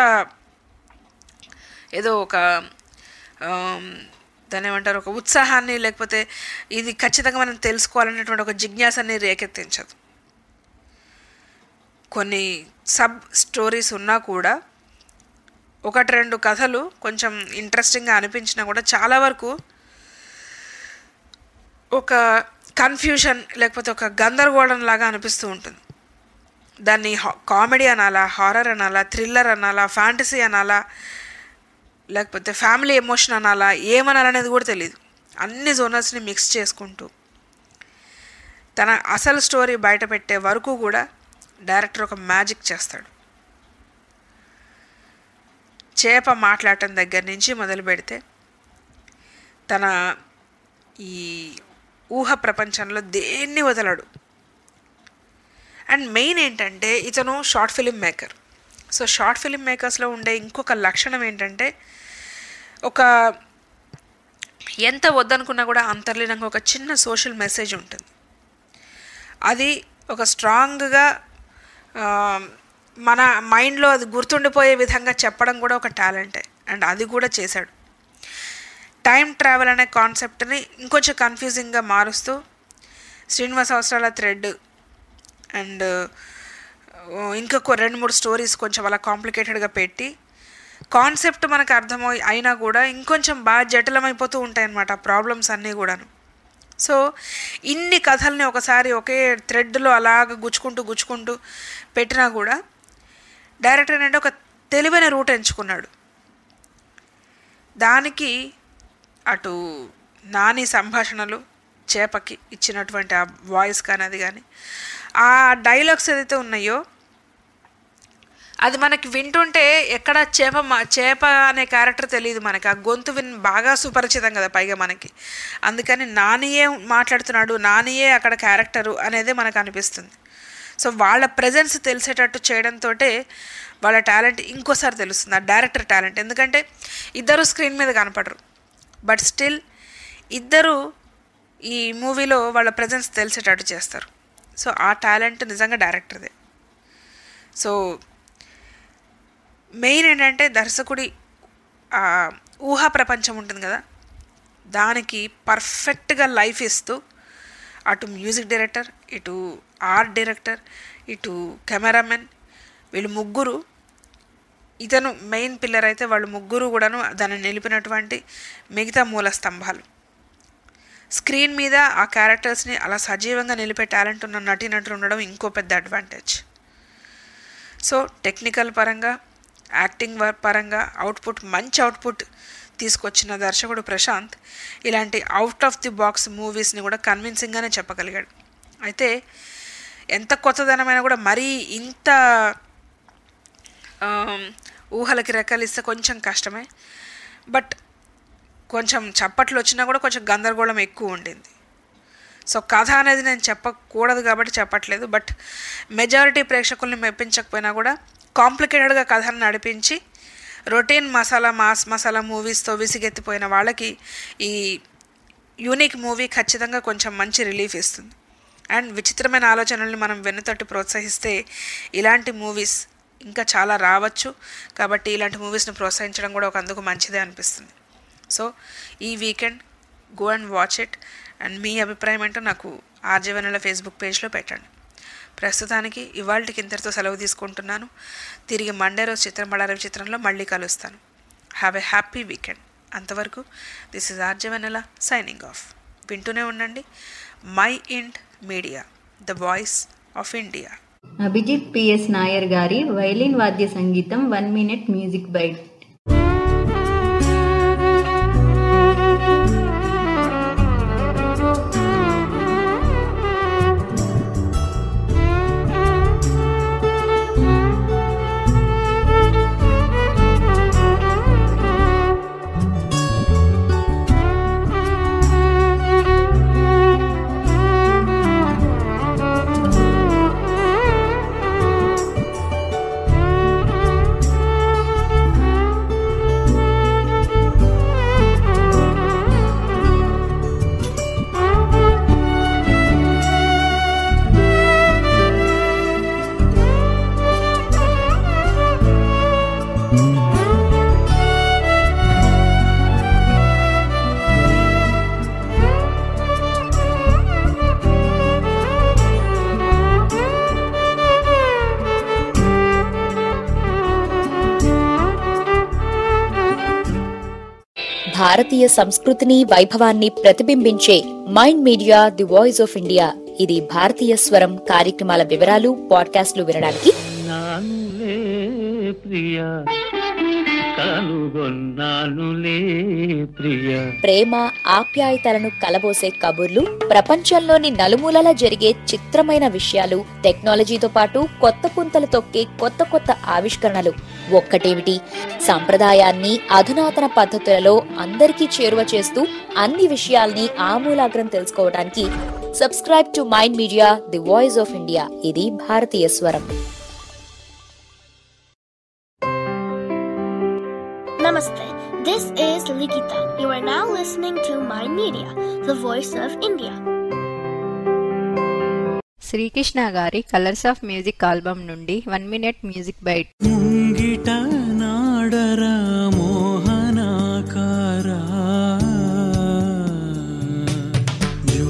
ఏదో ఒక ఆమ్, దాన్ని ఏమంటారు ఒక ఉత్సాహాన్ని లేకపోతే ఇది ఖచ్చితంగా మనం తెలుసుకోవాలనేటువంటి ఒక జిజ్ఞాసాన్ని రేకెత్తించదు కొన్ని సబ్ స్టోరీస్ ఉన్నా కూడా ఒకటి రెండు కథలు కొంచెం ఇంట్రెస్టింగ్గా అనిపించినా కూడా చాలా వరకు ఒక కన్ఫ్యూషన్ లేకపోతే ఒక గందరగోళం లాగా అనిపిస్తూ ఉంటుంది దాన్ని కామెడీ అనాలా హారర్ అనాలా థ్రిల్లర్ అనాలా ఫ్యాంటసీ అనాలా లేకపోతే ఫ్యామిలీ ఎమోషన్ అనాలా ఏమనాలనేది కూడా తెలియదు అన్ని జోనర్స్ని మిక్స్ చేసుకుంటూ తన అసలు స్టోరీ బయట పెట్టే వరకు కూడా డైరెక్టర్ ఒక మ్యాజిక్ చేస్తాడు చేప మాట్లాడటం దగ్గర నుంచి మొదలు పెడితే తన ఈ ఊహ ప్రపంచంలో దేన్ని వదలడు అండ్ మెయిన్ ఏంటంటే ఇతను short film maker so short film మేకర్స్లో ఉండే ఇంకొక లక్షణం ఏంటంటే ఒక ఎంత వద్దనుకున్నా కూడా అంతర్లీనంగా ఒక చిన్న సోషల్ మెసేజ్ ఉంటుంది అది ఒక స్ట్రాంగ్గా మన మైండ్లో అది గుర్తుండిపోయే విధంగా చెప్పడం కూడా ఒక టాలెంటే అండ్ అది కూడా చేశాడు టైం ట్రావెల్ అనే కాన్సెప్ట్ని ఇంకొంచెం కన్ఫ్యూజింగ్గా మారుస్తూ శ్రీనివాస అవసరాల థ్రెడ్ అండ్ ఇంకొక రెండు మూడు స్టోరీస్ కొంచెం అలా కాంప్లికేటెడ్గా పెట్టి కాన్సెప్ట్ మనకు అర్థమై అయినా కూడా ఇంకొంచెం బాగా జటిలమైపోతూ ఉంటాయి అన్నమాట ఆ ప్రాబ్లమ్స్ అన్నీ కూడాను సో ఇన్ని కథల్ని ఒకసారి ఒకే థ్రెడ్లో అలాగ గుచ్చుకుంటూ గుచ్చుకుంటూ పెట్టినా కూడా డైరెక్టర్ ఏంటంటే ఒక తెలివైన రూట్ ఎంచుకున్నాడు దానికి అటు నాని సంభాషణలు చేపకి ఇచ్చినటువంటి ఆ వాయిస్ కానీ అది కానీ ఆ డైలాగ్స్ ఏదైతే ఉన్నాయో అది మనకి వింటుంటే ఎక్కడ చేప మా- చేప అనే క్యారెక్టర్ తెలియదు మనకి ఆ గొంతు విన్ బాగా సుపరిచితం కదా పైగా మనకి అందుకని నానియే మాట్లాడుతున్నాడు నానియే అక్కడ క్యారెక్టరు అనేది మనకు అనిపిస్తుంది సో వాళ్ళ ప్రజెన్స్ తెలిసేటట్టు చేయడంతో వాళ్ళ టాలెంట్ ఇంకోసారి తెలుస్తుంది ఆ డైరెక్టర్ టాలెంట్ ఎందుకంటే ఇద్దరు స్క్రీన్ మీద కనపడరు బట్ స్టిల్ ఇద్దరు ఈ మూవీలో వాళ్ళ ప్రజెన్స్ తెలిసేటట్టు చేస్తారు సో ఆ టాలెంట్ నిజంగా డైరెక్టర్దే సో మెయిన్ ఏంటంటే దర్శకుడి ఆ ఊహా ప్రపంచం ఉంటుంది కదా దానికి పర్ఫెక్ట్గా లైఫ్ ఇస్తూ అటు మ్యూజిక్ డైరెక్టర్ ఇటు ఆర్ట్ డైరెక్టర్ ఇటు కెమెరామెన్ వీళ్ళు ముగ్గురు ఇతను మెయిన్ పిల్లర్ అయితే వాళ్ళు ముగ్గురు కూడాను దాన్ని నిలిపినటువంటి మిగతా మూల స్తంభాలు స్క్రీన్ మీద ఆ క్యారెక్టర్స్ని అలా సజీవంగా నిలిపే టాలెంట్ ఉన్న నటీనటులు ఉండడం ఇంకో పెద్ద అడ్వాంటేజ్ సో టెక్నికల్ పరంగా యాక్టింగ్ వర్క్ పరంగా అవుట్పుట్ మంచి అవుట్పుట్ తీసుకొచ్చిన దర్శకుడు ప్రశాంత్ ఇలాంటి అవుట్ ఆఫ్ ది బాక్స్ మూవీస్ని కూడా కన్విన్సింగ్గానే చెప్పగలిగాడు అయితే ఎంత కొత్తదనమైనా కూడా మరీ ఇంత ఆమ్, ఊహలకి రెక్కలిస్తే కొంచెం కష్టమే బట్ కొంచెం చప్పట్లు వచ్చినా కూడా కొంచెం గందరగోళం ఎక్కువ ఉండింది సో కథ అనేది నేను చెప్పకూడదు కాబట్టి చెప్పట్లేదు బట్ మెజారిటీ ప్రేక్షకుల్ని మెప్పించకపోయినా కూడా కాంప్లికేటెడ్గా కథను నడిపించి రొటీన్ మసాలా మాస్ మసాలా మూవీస్తో విసిగెత్తిపోయిన వాళ్ళకి ఈ యూనిక్ మూవీ ఖచ్చితంగా కొంచెం మంచి రిలీఫ్ ఇస్తుంది అండ్ విచిత్రమైన ఆలోచనల్ని మనం వెన్నుతట్టు ప్రోత్సహిస్తే ఇలాంటి మూవీస్ ఇంకా చాలా రావచ్చు కాబట్టి ఇలాంటి మూవీస్ని ప్రోత్సహించడం కూడా ఒక అందుకు మంచిదే అనిపిస్తుంది సో ఈ weekend go and watch it and మీ అభిప్రాయం ఏంటో నాకు ఆర్జవెనల ఫేస్బుక్ పేజ్లో పెట్టండి ప్రస్తుతానికి ఇవాళకి ఇంతటితో సెలవు తీసుకుంటున్నాను తిరిగి మండే రోజు చిత్రం బడారవి చిత్రంలో మళ్ళీ కలుస్తాను హ్యావ్ ఎ హ్యాపీ వీకెండ్ అంతవరకు దిస్ ఇస్ ఆర్జవెనల సైనింగ్ ఆఫ్ వింటూనే ఉండండి మై ఇంట్ media the voice of India Abhijith P నాయర్ గారి వైలిన్ వాద్య సంగీతం one minute music bite Thank you. భారతీయ సంస్కృతిని వైభవాన్ని ప్రతిబింబించే mind media the voice of India ఇది భారతీయ స్వరం కార్యక్రమాల వివరాలు పాడ్కాస్ట్లు వినడానికి నానులే ప్రియ కనుగొన్నానులే ప్రియ ప్రేమ ఆప్యాయతలను కలబోసే కబుర్లు ప్రపంచంలోని నలుమూలలా జరిగే చిత్రమైన విషయాలు టెక్నాలజీతో పాటు కొత్త పుంతలు తొక్కే కొత్త కొత్త ఆవిష్కరణలు ఒక్కటేమిటి సంప్రదాయాన్ని అధునాతన పద్ధతులలో అందరికీ చేరువ చేస్తూ అన్ని విషయాల్ని ఆమూలాగ్రం తెలుసుకోవడానికి subscribe to mind media the voice of India ఇది భారతీయ స్వరం Namaste. This is Likita. You are now listening to Mind Media, the voice of India. Srikrishna గారి కలర్స్ ఆఫ్ మ్యూజిక్ ఆల్బమ్ నుండి వన్ మినిట్ మ్యూజిక్ బైట్ ముంగిట నాడరా మోహనాకారా జో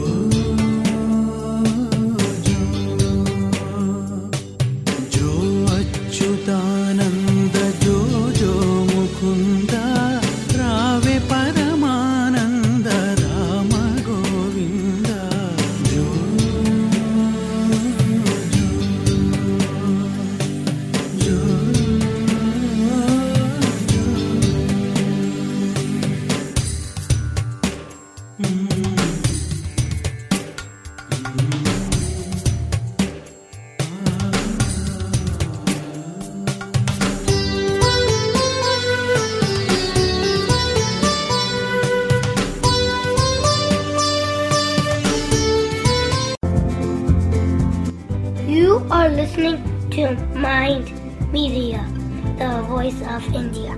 జో అచ్యుతానంద జో జో ముకుంద రావే పరమానంద రామ గోవింద జో జో You are listening to Mind Media, the voice of India.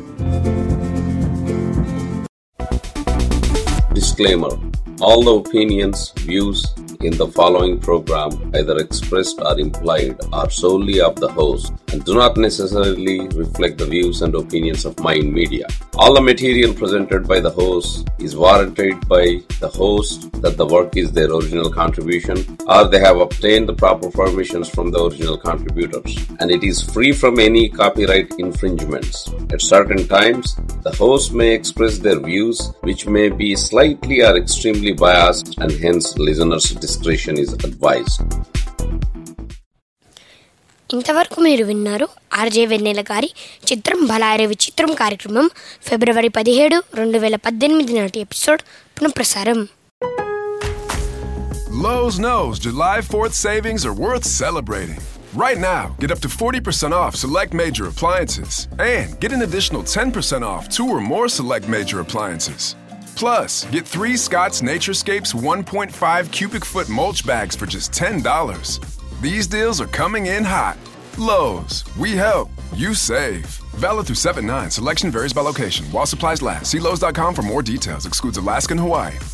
Disclaimer All the opinions, views in the following program, either expressed or implied, are solely of the host and do not necessarily reflect the views and opinions of Mind Media. All the material presented by the host is warranted by the host that the work is their original contribution or they have obtained the proper permissions from the original contributors and it is free from any copyright infringements. At certain times, the host may express their views which may be slightly or extremely biased and hence listeners' discretion is advised. ఇంతవరకు మీరు విన్నారు RJ వెన్నెల గారి చిత్రం బలారే విచిత్రం కార్యక్రమం ఫిబ్రవరి పదిహేడు రెండు వేల పద్దెనిమిది నాటి ఎపిసోడ్ పునఃప్రసారం Lowe's knows July 4th savings are worth celebrating. Right now, get up to 40% off select major appliances and get an additional 10% off two or more select major appliances. Plus, get three Scott's Naturescapes 1.5 cubic foot mulch bags for just $10. These deals are coming in hot. Lowe's, we help, you save. Valid through 7 9. Selection varies by location. While supplies last, see Lowe's.com for more details. Excludes Alaska and Hawaii.